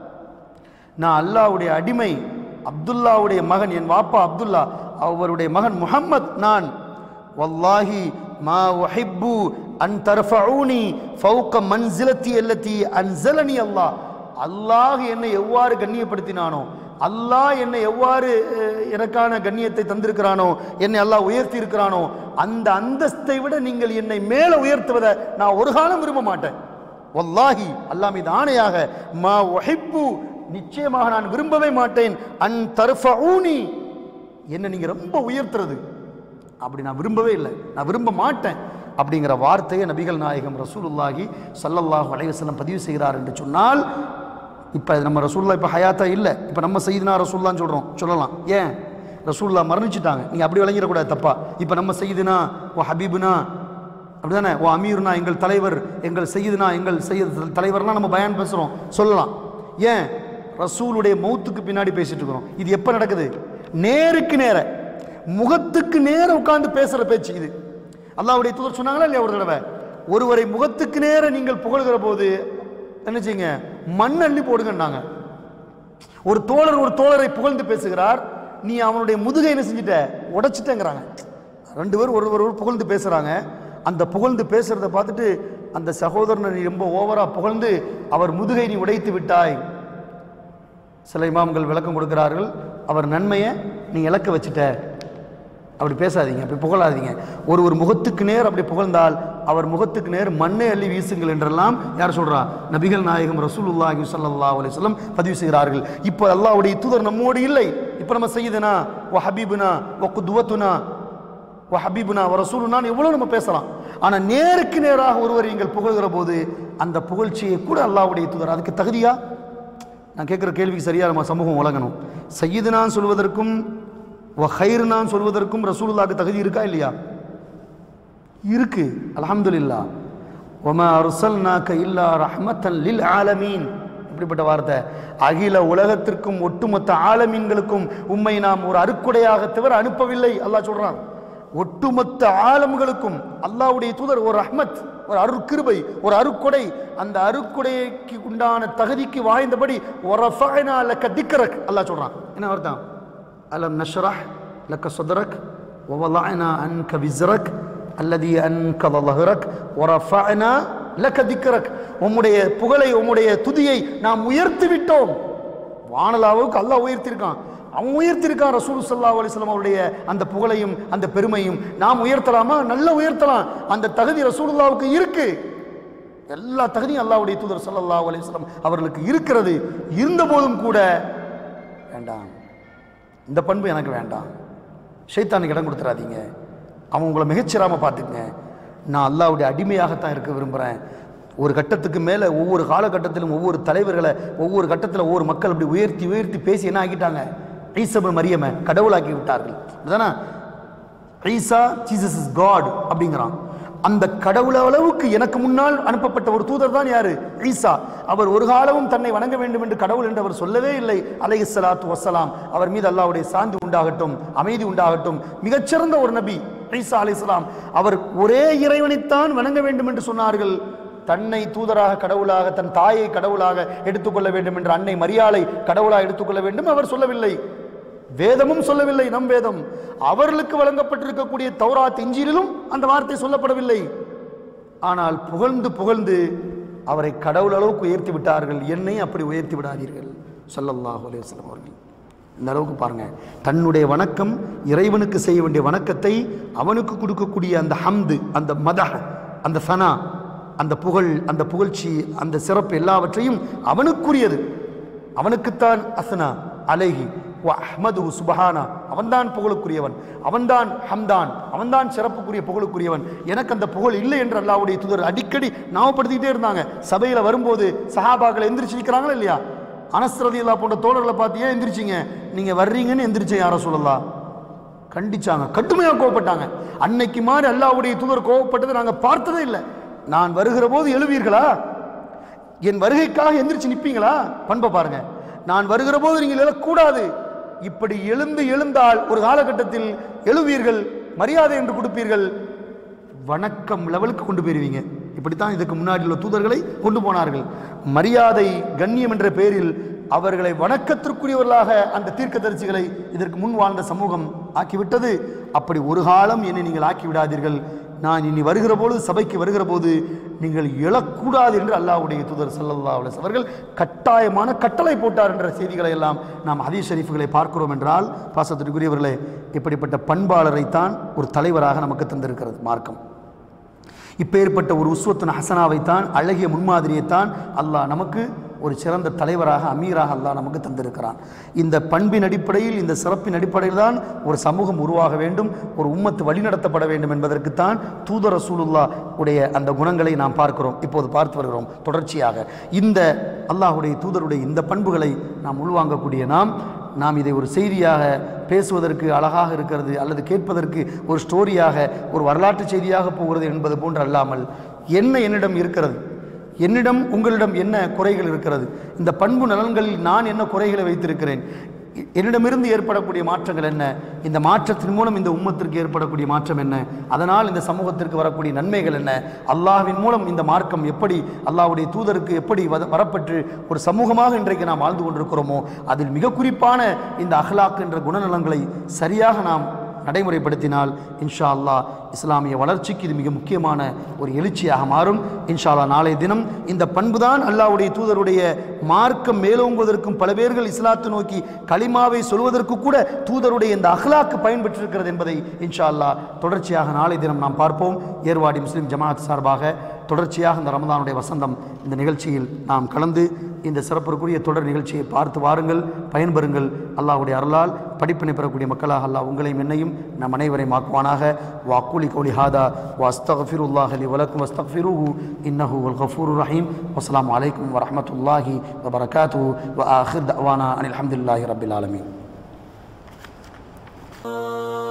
நான் அல்லாஹ்வுடைய அடிமை அப்துல்லாவுடைய மகன் என் வாப்பா அப்துல்லா அவருடைய மகன் முஹம்மத் நான் வல்லாஹி மா உஹிப்பு அன் தர்ஃபஊனி ஃபௌக மன்சிலத்தி அல்லதி அன்ஸலனி அல்லாஹ் அல்லாஹ் என்னை எவ்வாறு கண்ணியப்படுத்தினானோ அல்லாஹ் என்னை எவ்வாறு அஹ், எனக்கான கண்ணியத்தை தந்திருக்கிறானோ என்னை அல்லாஹ் உயர்த்தி இருக்கிறானோ அந்த அந்தஸ்தை விட நீங்கள் என்னை மேலே உயர்த்துவதை நான் ஒரு காலம் விரும்ப மாட்டேன் வல்லாஹி அல்லாஹ் மீது ஆணையாக மா உஹிப்பு நிச்சயமாக நான் விரும்பவே மாட்டேன் அன் தர்ஃபஊனி என்ன நீங்க ரொம்ப உயர்த்துறது அப்படி நான் விரும்பவே இல்லை நான் விரும்ப மாட்டேன் அப்படிங்கிற வார்த்தையை நபிகள் நாயகம் ரசூலுல்லாஹி ஸல்லல்லாஹு அலைஹி வஸல்லம் பதிவு செய்கிறார் என்று சொன்னால் இப்போ நம்ம ரசூல்லா இப்போ ஹயாத்தா இல்லை இப்போ நம்ம செய்தினா ரசூல்லான்னு சொல்கிறோம் சொல்லலாம் ஏன் ரசூல்லா மரணிச்சிட்டாங்க நீங்கள் அப்படி விளங்கிடக்கூடாது தப்பா இப்போ நம்ம செய்தினா ஓ ஹபீபுனா அப்படிதானே ஓ அமீர்னா எங்கள் தலைவர் எங்கள் செய்யுதுனா எங்கள் செய்ய தலைவர்லாம் நம்ம பயான் பேசுகிறோம் சொல்லலாம் ஏன் ரசூலுடைய மௌத்துக்கு பின்னாடி பேசிட்டு இருக்கிறோம் இது எப்போ நடக்குது நேருக்கு நேர முகத்துக்கு நேர உட்கார்ந்து பேசுகிற பேச்சு இது அல்லாஹ்வுடைய தூதர் சொன்னாங்களா இல்லையா ஒரு தடவை ஒருவரை முகத்துக்கு நேர நீங்கள் புகழ்கிற போது என்ன செய்யுங்க மண் அள்ளி போடுங்கன்னாங்க ஒரு தோழர் ஒரு தோழரை புகழ்ந்து பேசுகிறார் நீ அவனுடைய முதுகை என்ன செஞ்சிட்ட உடைச்சிட்டேங்கிறாங்க ரெண்டு பேரும் ஒரு ஒரு புகழ்ந்து பேசுகிறாங்க அந்த புகழ்ந்து பேசுறத பார்த்துட்டு அந்த சகோதரனை நீ ரொம்ப ஓவரா புகழ்ந்து அவர் முதுகை நீ உடைத்து விட்டாய் சில இமாம்கள் விளக்கம் கொடுக்கிறார்கள் அவர் நன்மையை நீ இழக்க வச்சுட்ட அப்படி பேசாதீங்க அப்படி புகழாதீங்க ஒரு ஒரு முகத்துக்கு நேர் அப்படி புகழ்ந்தால் அவர் முகத்துக்கு நேர் மண்ணை அள்ளி வீசுங்கள் என்றெல்லாம் யார் சொல்றா நபிகள் நாயகம் ரசூலுல்லாஹி ஸல்லல்லாஹு அலைஹி வஸல்லம் பதிவு செய்கிறார்கள் இப்போ அல்லாஹ்வுடைய தூதர் நம்மோடு இல்லை இப்போ நம்ம செய்யுதுனா வ ஹபீபுனா வ குதுவத்துனா வ ஹபீபுனா வ ரசூலுனான்னு எவ்வளோ நம்ம பேசலாம் ஆனால் நேருக்கு நேராக ஒருவர் நீங்கள் புகழ்கிற போது அந்த புகழ்ச்சியை கூட அல்லாஹ்வுடைய தூதர் அதுக்கு தகுதியா நான் கேட்குற கேள்விக்கு சரியா நம்ம சமூகம் உலகணும் சையதுனான் சொல்வதற்கும் வ ஹைருனான் சொல்வதற்கும் ரசூலுல்லாஹ்க்கு தகுதி இருக்கா இல்லையா இருக்கு அல்ஹம்துலில்லா ஒமா அருசல்நாக்க இல்லா ரஹ்மத்தன் லில் ஆலமீன் இப்படிப்பட்ட வார்த்தை அகில உலகத்திற்கும் ஒட்டுமொத்த ஆலமீன்களுக்கும் உம்மை நாம் ஒரு அருக்குடையாக தவிர அனுப்பவில்லை அல்லாஹ் சொல்றான் ஒட்டுமொத்த ஆலம்களுக்கும் அல்லாஹ்வுடைய தூதர் ஒரு ரஹ்மத் ஒரு அருட்கிருபை ஒரு அருக்கொடை அந்த அருக்கொடைக்கு உண்டான தகுதிக்கு வாய்ந்தபடி ஒரஃபஅனா லக்க திக்ரக் அல்லாஹ் சொல்றான் என்ன அர்த்தம் அலம் நஷ்ரஹ் லக்க சதரக் ووضعنا عنك وزرك الذي أنقض ظهرك ورفعنا لك ذكرك உம்முடைய புகழை உம்முடைய துதியை நாம் உயர்த்தி விட்டோம் வானலாவுக்கு அல்லாஹ் உயர்த்திருக்கான் அவன் உயர்த்திருக்கான் ரசூல் சல்லா அலிஸ்லாம் அவருடைய அந்த புகழையும் அந்த பெருமையும் நாம் உயர்த்தலாமா நல்ல உயர்த்தலாம் அந்த தகுதி ரசூலுல்லாவுக்கு இருக்கு எல்லா தகுதியும் அல்லாஹ்வுடைய தூதர் ஸல்லல்லாஹு அலைஹி வஸல்லம் அவர்களுக்கு இருக்கிறது இருந்தபோதும் கூட வேண்டாம் இந்த பண்பு எனக்கு வேண்டாம் ஷைத்தானுக்கு இடம் கொடுத்துறாதீங்க அவன் உங்களை மிகச்சிறாம பார்த்துக்குங்க நான் அல்லாஹ்வுடைய அடிமையாகத்தான் இருக்க விரும்புகிறேன் ஒரு கட்டத்துக்கு மேலே ஒவ்வொரு காலகட்டத்திலும் ஒவ்வொரு தலைவர்களை ஒவ்வொரு கட்டத்தில் ஒவ்வொரு மக்கள் அப்படி உயர்த்தி உயர்த்தி பேசி என்ன ஆக்கிட்டாங்க ஈசபு மரியமை கடவுளாக்கி விட்டார்கள் அப்படிதானே ஈசா ஜீசஸ் இஸ் காட் அப்படிங்கிறான் அந்த கடவுள் அளவுக்கு எனக்கு முன்னால் அனுப்பப்பட்ட ஒரு தூதர் தான் யாரு ஈசா அவர் ஒரு காலமும் தன்னை வணங்க வேண்டும் என்று கடவுள் என்று அவர் சொல்லவே இல்லை அலைஹி ஸலாத்து வஸ்ஸலாம் அவர் மீது அல்லாஹ்வுடைய சாந்தி உண்டாகட்டும் அமைதி உண்டாகட்டும் மிகச்சிறந்த ஒரு நபி ஈசா அலைஹிஸ்ஸலாம் அவர் ஒரே இறைவனைத்தான் வணங்க வேண்டும் என்று சொன்னார்கள் தன்னை தூதராக கடவுளாக தன் தாயை கடவுளாக எடுத்துக்கொள்ள வேண்டும் என்று அன்னை மரியாளை கடவுளாக எடுத்துக்கொள்ள வேண்டும் அவர் சொல்லவில்லை வேதமும் சொல்லவில்லை நம் வேதம் அவர்களுக்கு வழங்கப்பட்டிருக்கக்கூடிய தௌராத் இஞ்சிலும் அந்த வார்த்தை சொல்லப்படவில்லை ஆனால் புகழ்ந்து புகழ்ந்து அவரை கடவுள் அளவுக்கு உயர்த்தி விட்டார்கள் என்னை அப்படி உயர்த்தி விடாதீர்கள் ஸல்லல்லாஹு அலைஹி வஸல்லம் அவர்கள் இந்த அளவுக்கு பாருங்க தன்னுடைய வணக்கம் இறைவனுக்கு செய்ய வேண்டிய வணக்கத்தை அவனுக்கு கொடுக்கக்கூடிய அந்த ஹம்து அந்த மதஹ் அந்த சனா அந்த புகழ் அந்த புகழ்ச்சி அந்த சிறப்பு எல்லாவற்றையும் அவனுக்குரியது அவனுக்குத்தான் அசனா அலைஹி வ அஹ்மது சுபஹானா அவன்தான் புகழுக்குரியவன் அவன்தான் ஹம்தான் அவன்தான் சிறப்புக்குரிய புகழுக்குரியவன் எனக்கு அந்த புகழ் இல்லை என்று அல்லாஹ்வுடைய தூதர் அடிக்கடி ஞாபகப்படுத்திக்கிட்டே இருந்தாங்க சபையில் வரும்போது சஹாபாக்கள் எந்திரிச்சு நிற்கிறாங்களா இல்லையா அனஸ்ரதி அல்லா போன்ற தோழர்களை பார்த்து ஏன் எந்திரிச்சிங்க நீங்கள் வர்றீங்கன்னு எந்திரிச்ச யார சொல்லலாம் கண்டிச்சாங்க கடுமையாக கோவப்பட்டாங்க அன்னைக்கு மாதிரி அல்லாஹ்வுடைய தூதர் கோவப்பட்டதை நாங்கள் பார்த்ததே இல்லை நான் வருகிற போது எழுவீர்களா என் வருகைக்காக எந்திரிச்சு நிற்பீங்களா பண்பை பாருங்க நான் வருகிற போது நீங்கள் எழக்கூடாது இப்படி எழுந்து எழுந்தால் ஒரு காலகட்டத்தில் எழுவீர்கள் மரியாதை என்று கொடுப்பீர்கள் வணக்கம் லெவலுக்கு கொண்டு போயிருவீங்க இப்படித்தான் இதுக்கு முன்னாடி உள்ள தூதர்களை கொண்டு போனார்கள் மரியாதை கண்ணியம் என்ற பெயரில் அவர்களை வணக்கத்திற்குரியவர்களாக அந்த தீர்க்கதரிசிகளை இதற்கு முன் வாழ்ந்த சமூகம் ஆக்கிவிட்டது அப்படி ஒரு காலம் என்னை நீங்கள் ஆக்கி விடாதீர்கள் நான் இனி வருகிற பொழுது சபைக்கு வருகிற போது நீங்கள் எழக்கூடாது என்று அல்லாஹ்வுடைய தூதர் ஸல்லல்லாஹு அலைஹி வஸல்லம் அவர்கள் கட்டாயமான கட்டளை போட்டார் என்ற செய்திகளை எல்லாம் நாம் ஹதீஸ் ஷரீஃப்களை பார்க்கிறோம் என்றால் பாசத்திற்குரியவர்களே இப்படிப்பட்ட பண்பாளரைத்தான் ஒரு தலைவராக நமக்கு தந்திருக்கிறது மார்க்கம் இப்பேற்பட்ட ஒரு உஸ்வத்தின் ஹசனாவைத்தான் அழகிய முன்மாதிரியைத்தான் அல்லாஹ் நமக்கு ஒரு சிறந்த தலைவராக அமீராக அல்லாஹ் நமக்கு தந்திருக்கிறான் இந்த பண்பின் அடிப்படையில் இந்த சிறப்பின் அடிப்படையில் தான் ஒரு சமூகம் உருவாக வேண்டும் ஒரு உம்மத்து வழிநடத்தப்பட வேண்டும் என்பதற்குத்தான் தூதர் ரசூலுல்லா உடைய அந்த குணங்களை நாம் பார்க்கிறோம் இப்போது பார்த்து வருகிறோம் தொடர்ச்சியாக இந்த அல்லாஹுடைய தூதருடைய இந்த பண்புகளை நாம் உள்வாங்கக்கூடிய நாம் நாம் இதை ஒரு செய்தியாக பேசுவதற்கு அழகாக இருக்கிறது அல்லது கேட்பதற்கு ஒரு ஸ்டோரியாக ஒரு வரலாற்று செய்தியாக போகிறது என்பது போன்று அல்லாமல் என்ன என்னிடம் இருக்கிறது என்னிடம் உங்களிடம் என்ன குறைகள் இருக்கிறது இந்த பண்பு நலன்களில் நான் என்ன குறைகளை வைத்திருக்கிறேன் எ- என்னிடமிருந்து ஏற்படக்கூடிய மாற்றங்கள் என்ன இந்த மாற்றத்தின் மூலம் இந்த உம்மத்திற்கு ஏற்படக்கூடிய மாற்றம் என்ன அதனால் இந்த சமூகத்திற்கு வரக்கூடிய நன்மைகள் என்ன அல்லாஹ்வின் மூலம் இந்த மார்க்கம் எப்படி அல்லாஹ்வுடைய தூதருக்கு எப்படி வத- வரப்பட்டு ஒரு சமூகமாக இன்றைக்கு நாம் வாழ்ந்து கொண்டிருக்கிறோமோ அதில் மிக குறிப்பான இந்த அஹ்லாக் என்ற குணநலங்களை சரியாக நாம் நடைமுறைப்படுத்தினால் இன்ஷா அல்லாஹ் இஸ்லாமிய வளர்ச்சிக்கு இது மிக முக்கியமான ஒரு எழுச்சியாக மாறும் இன்ஷா அல்லாஹ் நாளைய தினம் இந்த பண்புதான் அல்லாஹ்வுடைய தூதருடைய மார்க்கம் மேலோங்குவதற்கும் பல பேர்கள் இஸ்லாத்தை நோக்கி களிமாவை சொல்வதற்கு கூட தூதருடைய இந்த அஹ்லாக்கு பயன்பெற்றிருக்கிறது என்பதை இன்ஷா அல்லாஹ் தொடர்ச்சியாக நாளை தினம் நாம் பார்ப்போம் ஏர்வாடி முஸ்லிம் ஜமாத் சார்பாக தொடர்ச்சியாக இந்த ரமதானுடைய வசந்தம் இந்த நிகழ்ச்சியில் நாம் கலந்து இந்த சிறப்பிற்குரிய தொடர் நிகழ்ச்சியை பார்த்து வாருங்கள் பயன்பெறுங்கள் அல்லாஹ்வுடைய அருளால் படிப்பினை பெறக்கூடிய மக்களாக அல்லாஹ் உங்களையும் என்னையும் நம் அனைவரையும் ஆக்குவானாக வாக்குலி கௌலி ஹாதா வஸ்தஃபிருல்லாஹ் அலி வலக்கும் வஸ்தஃபிருஹு இன்னஹு வல் கஃபூர் ரஹீம் வஸ்ஸலாமு அலைக்கும் வரஹ்மத்துல்லாஹி வபரகாத்துஹு வ ஆஹிர் தஅவானா அனில் ஹம்துலில்லாஹி ரப்பில் ஆலமீன்